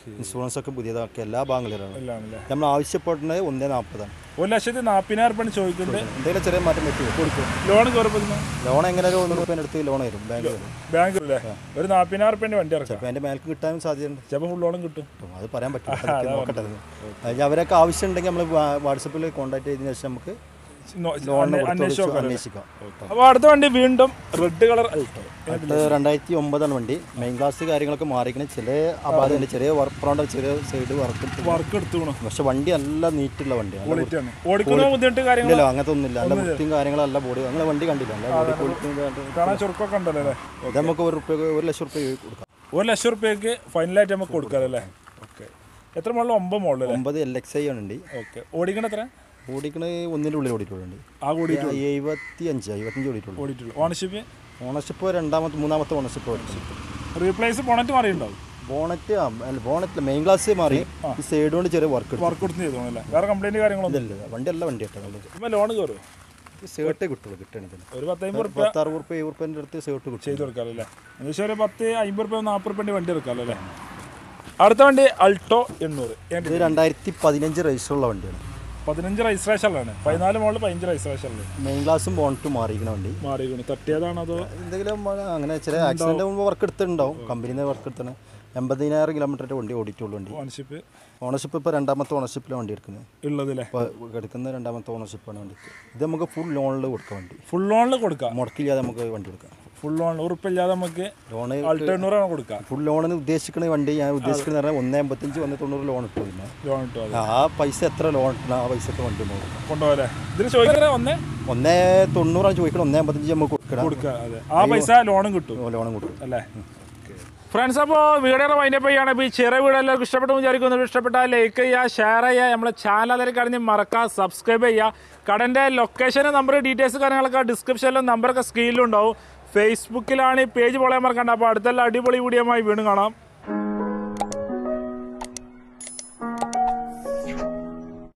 ഇൻഷുറൻസ് ഒക്കെ പുതിയതാക്കി എല്ലാ ബാങ്കുകളിലാണ് എല്ലാം അല്ലേ നമ്മൾ ആവശ്യപ്പെടുന്നത് ഒന്നേ നാൽപ്പതാണ് ഒരു ലക്ഷത്തി നാൽപ്പതിനായിരം രൂപ ചോദിക്കുന്നുണ്ട് എന്തെങ്കിലും ചെറിയ മാറ്റം പറ്റി കൊടുക്കും ലോൺ കയറുമ്പോൾ ലോൺ എങ്ങനെ ഒരു ഒന്ന് രൂപേൻ്റെ അടുത്ത് ലോൺ വരും ബാങ്ക് വരും ബാങ്ക് അല്ലേ ഒരു നാൽപ്പതിനായിരം റുപ്യൻ്റെ വണ്ടി ഇറക്കാം അപ്പോൾ എൻ്റെ മേൽക്ക് കിട്ടാനും സാധ്യതയുണ്ട് ചിലപ്പോൾ ഫുൾ ലോണും കിട്ടും അപ്പം അത് പറയാൻ പറ്റില്ല അതൊക്കെ നോക്കട്ടെ അത്. അത് അവരൊക്കെ ആവശ്യം ഉണ്ടെങ്കിൽ നമ്മൾ വാട്സപ്പിൽ കോൺടാക്ട് ചെയ്തതിന് ശേഷം നമുക്ക് നോ- ലോണിന് അന്വേ- അന്വേഷിച്ച് കൊടുത്ത് നോക്കാം അന്വേഷിക്കാം അപ്പോൾ അടുത്ത വണ്ടി വീണ്ടും റെഡ് കളർ അൾട്ടോ അത് രണ്ടായിരത്തി ഒമ്പതാണ് വണ്ടി മെയിൻ ക്ലാസ് കാര്യങ്ങളൊക്കെ മാറിക്കണം ചില അപാധമുണ്ട് ചെറിയ വർക്ക് ഫ്രോണ്ട് ചെറിയ സൈഡ് വർക്ക് വർക്ക് എടുത്തു വേണം പക്ഷെ വണ്ടി നല്ല നീറ്റുള്ള വണ്ടിയാണ് നല്ല ക്വാളിറ്റി ആണ് ഓടിക്കുന്ന ബുദ്ധിമുട്ട് കാര്യങ്ങൾ ഇല്ലല്ലോ അങ്ങനത്തെ ഒന്നുമില്ല നല്ല വൃത്തിയും കാര്യങ്ങളല്ല ബോഡി അങ്ങനെ വണ്ടി കണ്ടില്ല നല്ല ബോഡി ക്വാളിറ്റി കാണാൻ ചുരുക്കമൊക്കെ ഉണ്ടല്ലോ അല്ലേ ഇത് നമുക്ക് ഒരു റുപ്യ ഒരു ലക്ഷം റുപ്യ കൊടുക്കാം ഒരു ലക്ഷം റുപ്യക്ക് ഫൈനലായിട്ട് നമുക്ക് കൊടുക്കാം അല്ലേ ഓക്കെ എത്ര മുകളിൽ ഒമ്പത് മുകളിൽ അല്ലേ ഒമ്പത് എൽ എക്സ് ഐ ആണ് ഓക്കെ ഓടിക്കണ എത്ര ഓടിക്കണ ഒന്നിൻ്റെ ഉള്ളിൽ ഓടിയിട്ടുള്ളുണ്ട് ആ കൂടി എഴുപത്തി അഞ്ച് എഴുപത്തഞ്ച് ഓടിയിട്ടുള്ളൂ ഓടിയിട്ടുള്ളൂ ഓണർഷിപ്പ് ഓണർഷിപ്പ് രണ്ടാമത്തെ മൂന്നാമത്തെ ഓണർഷിപ്പ് ഓടിച്ചു റീപ്ലേസ് പോണറ്റ് മാറിയിട്ടുണ്ടാവും ബോണറ്റ് ആ, അല്ല ബോണറ്റ് മെയിൻ ക്ലാസ് മാറി ഈ സൈഡ് കൊണ്ട് ചെറിയ വർക്ക് എടുത്തു വർക്ക് കൊടുത്ത് ചെയ്തു അല്ലേ വേറെ കംപ്ലൈൻറ്റ് കാര്യങ്ങളൊന്നും ഇല്ല വണ്ടി അല്ല വണ്ടി കേട്ടോ നല്ലത് ഇപ്പം ലോൺ കയറുമോ സേർട്ടേ കിട്ടുള്ളൂ കിട്ടണതിന് ഒരു പത്തമ്പത് റുപ്യ പത്ത് അറുപത് റുപ്യ ഏഴ് റുപ്യൻ്റെ അടുത്ത് സേർട്ട് കിട്ടും ചെയ്ത് കൊടുക്കാമല്ലോ അല്ലേ ഏകദേശം ഒരു പത്ത് അമ്പത് റുപ്യ നാൽപ്പത് റുപ്യൻ്റെ വണ്ടി എടുക്കാമല്ലോ അല്ലേ അടുത്ത വണ്ടി അൾട്ടോ എണ്ണൂറ് ഇത് രണ്ടായിരത്തി പതിനഞ്ച് രജിസ്റ്ററുള്ള വണ്ടിയാണ് പതിനഞ്ച് രജിസ്ട്രേഷനിലാണ് പതിനാല് മുകളിൽ പതിനഞ്ച് രജിസ്ട്രേഷനിൽ മെയിൻ ക്ലാസ്സും ബോണറ്റും മാറിയിരിക്കുന്ന വണ്ടി മാറിയിരിക്കുന്നു തട്ടിയതാണോ അതോ എന്തെങ്കിലും ആ, അങ്ങനെ ചില ആക്സിഡന്റ് മുമ്പ് വർക്ക് എടുത്തിട്ടുണ്ടാവും കമ്പനിയിൽ നിന്ന് വർക്ക് എടുത്താണ് എൺപതിനായിരം കിലോമീറ്ററിൻ്റെ വണ്ടി ഓടിയിട്ടുള്ള വണ്ടി ഓണർഷിപ്പ് ഓണർഷിപ്പ് ഇപ്പോൾ രണ്ടാമത്തെ ഓണർഷിപ്പിലാണ് വണ്ടി എടുക്കുന്നത് ഉള്ളതില്ലേ ഇപ്പോൾ എടുക്കുന്ന രണ്ടാമത്തെ ഓണർഷിപ്പാണ് വണ്ടി ഇത് നമുക്ക് ഫുൾ ലോണിൽ കൊടുക്കാം വണ്ടി ഫുൾ ലോണിൽ കൊടുക്കാം മുടക്കില്ലാതെ നമുക്ക് വണ്ടി എടുക്കാം ഫുൾ ലോൺ ഉറപ്പില്ലാതെ നമുക്ക് ലോണ് അൾട്ടോ എണ്ണൂറാണ് കൊടുക്കാം ഫുൾ ലോണിന് ഉദ്ദേശിക്കുന്ന വണ്ടി ഞാൻ ഉദ്ദേശിക്കുന്നത് പറഞ്ഞാൽ ഒന്നേ എൺപത്തഞ്ച് ഒന്ന് തൊണ്ണൂറ് ലോൺ ഇട്ടു പിന്നെ ലോൺ കിട്ടും അത് ആ പൈസ എത്ര ലോൺ ഇട്ടണം ആ പൈസക്ക് വണ്ടി പോകും കൊണ്ടുപോകല്ലേ ഇതിന് ചോദിക്കുന്നത് ഒന്നേ ഒന്നേ തൊണ്ണൂറാണ് ചോദിക്കണം ഒന്നേ എൺപത്തഞ്ച് നമുക്ക് കൊടുക്കണം കൊടുക്കുക അതെ ആ പൈസ ലോണും കിട്ടും ലോണും കൊടുക്കും അല്ലേ ഫ്രണ്ട്സ് അപ്പോൾ വീഡിയോ വൈൻഡപ്പ് ചെയ്യാണ് ഇപ്പോൾ ഈ ചെറിയ വീഡിയോ എല്ലാവർക്കും ഇഷ്ടപ്പെട്ടു വിചാരിക്കുന്നു ഇഷ്ടപ്പെട്ടാൽ ലൈക്ക് ചെയ്യുക ഷെയർ ചെയ്യുക നമ്മളെ ചാനൽ അതിൽ കഴിഞ്ഞ് മറക്കുക സബ്സ്ക്രൈബ് ചെയ്യുക കടൻ്റെ ലൊക്കേഷൻ നമ്പർ ഡീറ്റെയിൽസ് കാര്യങ്ങളൊക്കെ ഡിസ്ക്രിപ്ഷനിലും നമ്പറൊക്കെ സ്ക്രീനിലും ഉണ്ടാവും ഫേസ്ബുക്കിലാണ് ഈ പേജ് പോലെ മറക്കണ്ട അപ്പോൾ അടുത്തുള്ള അടിപൊളി വീഡിയോ വീണ്ടും കാണാം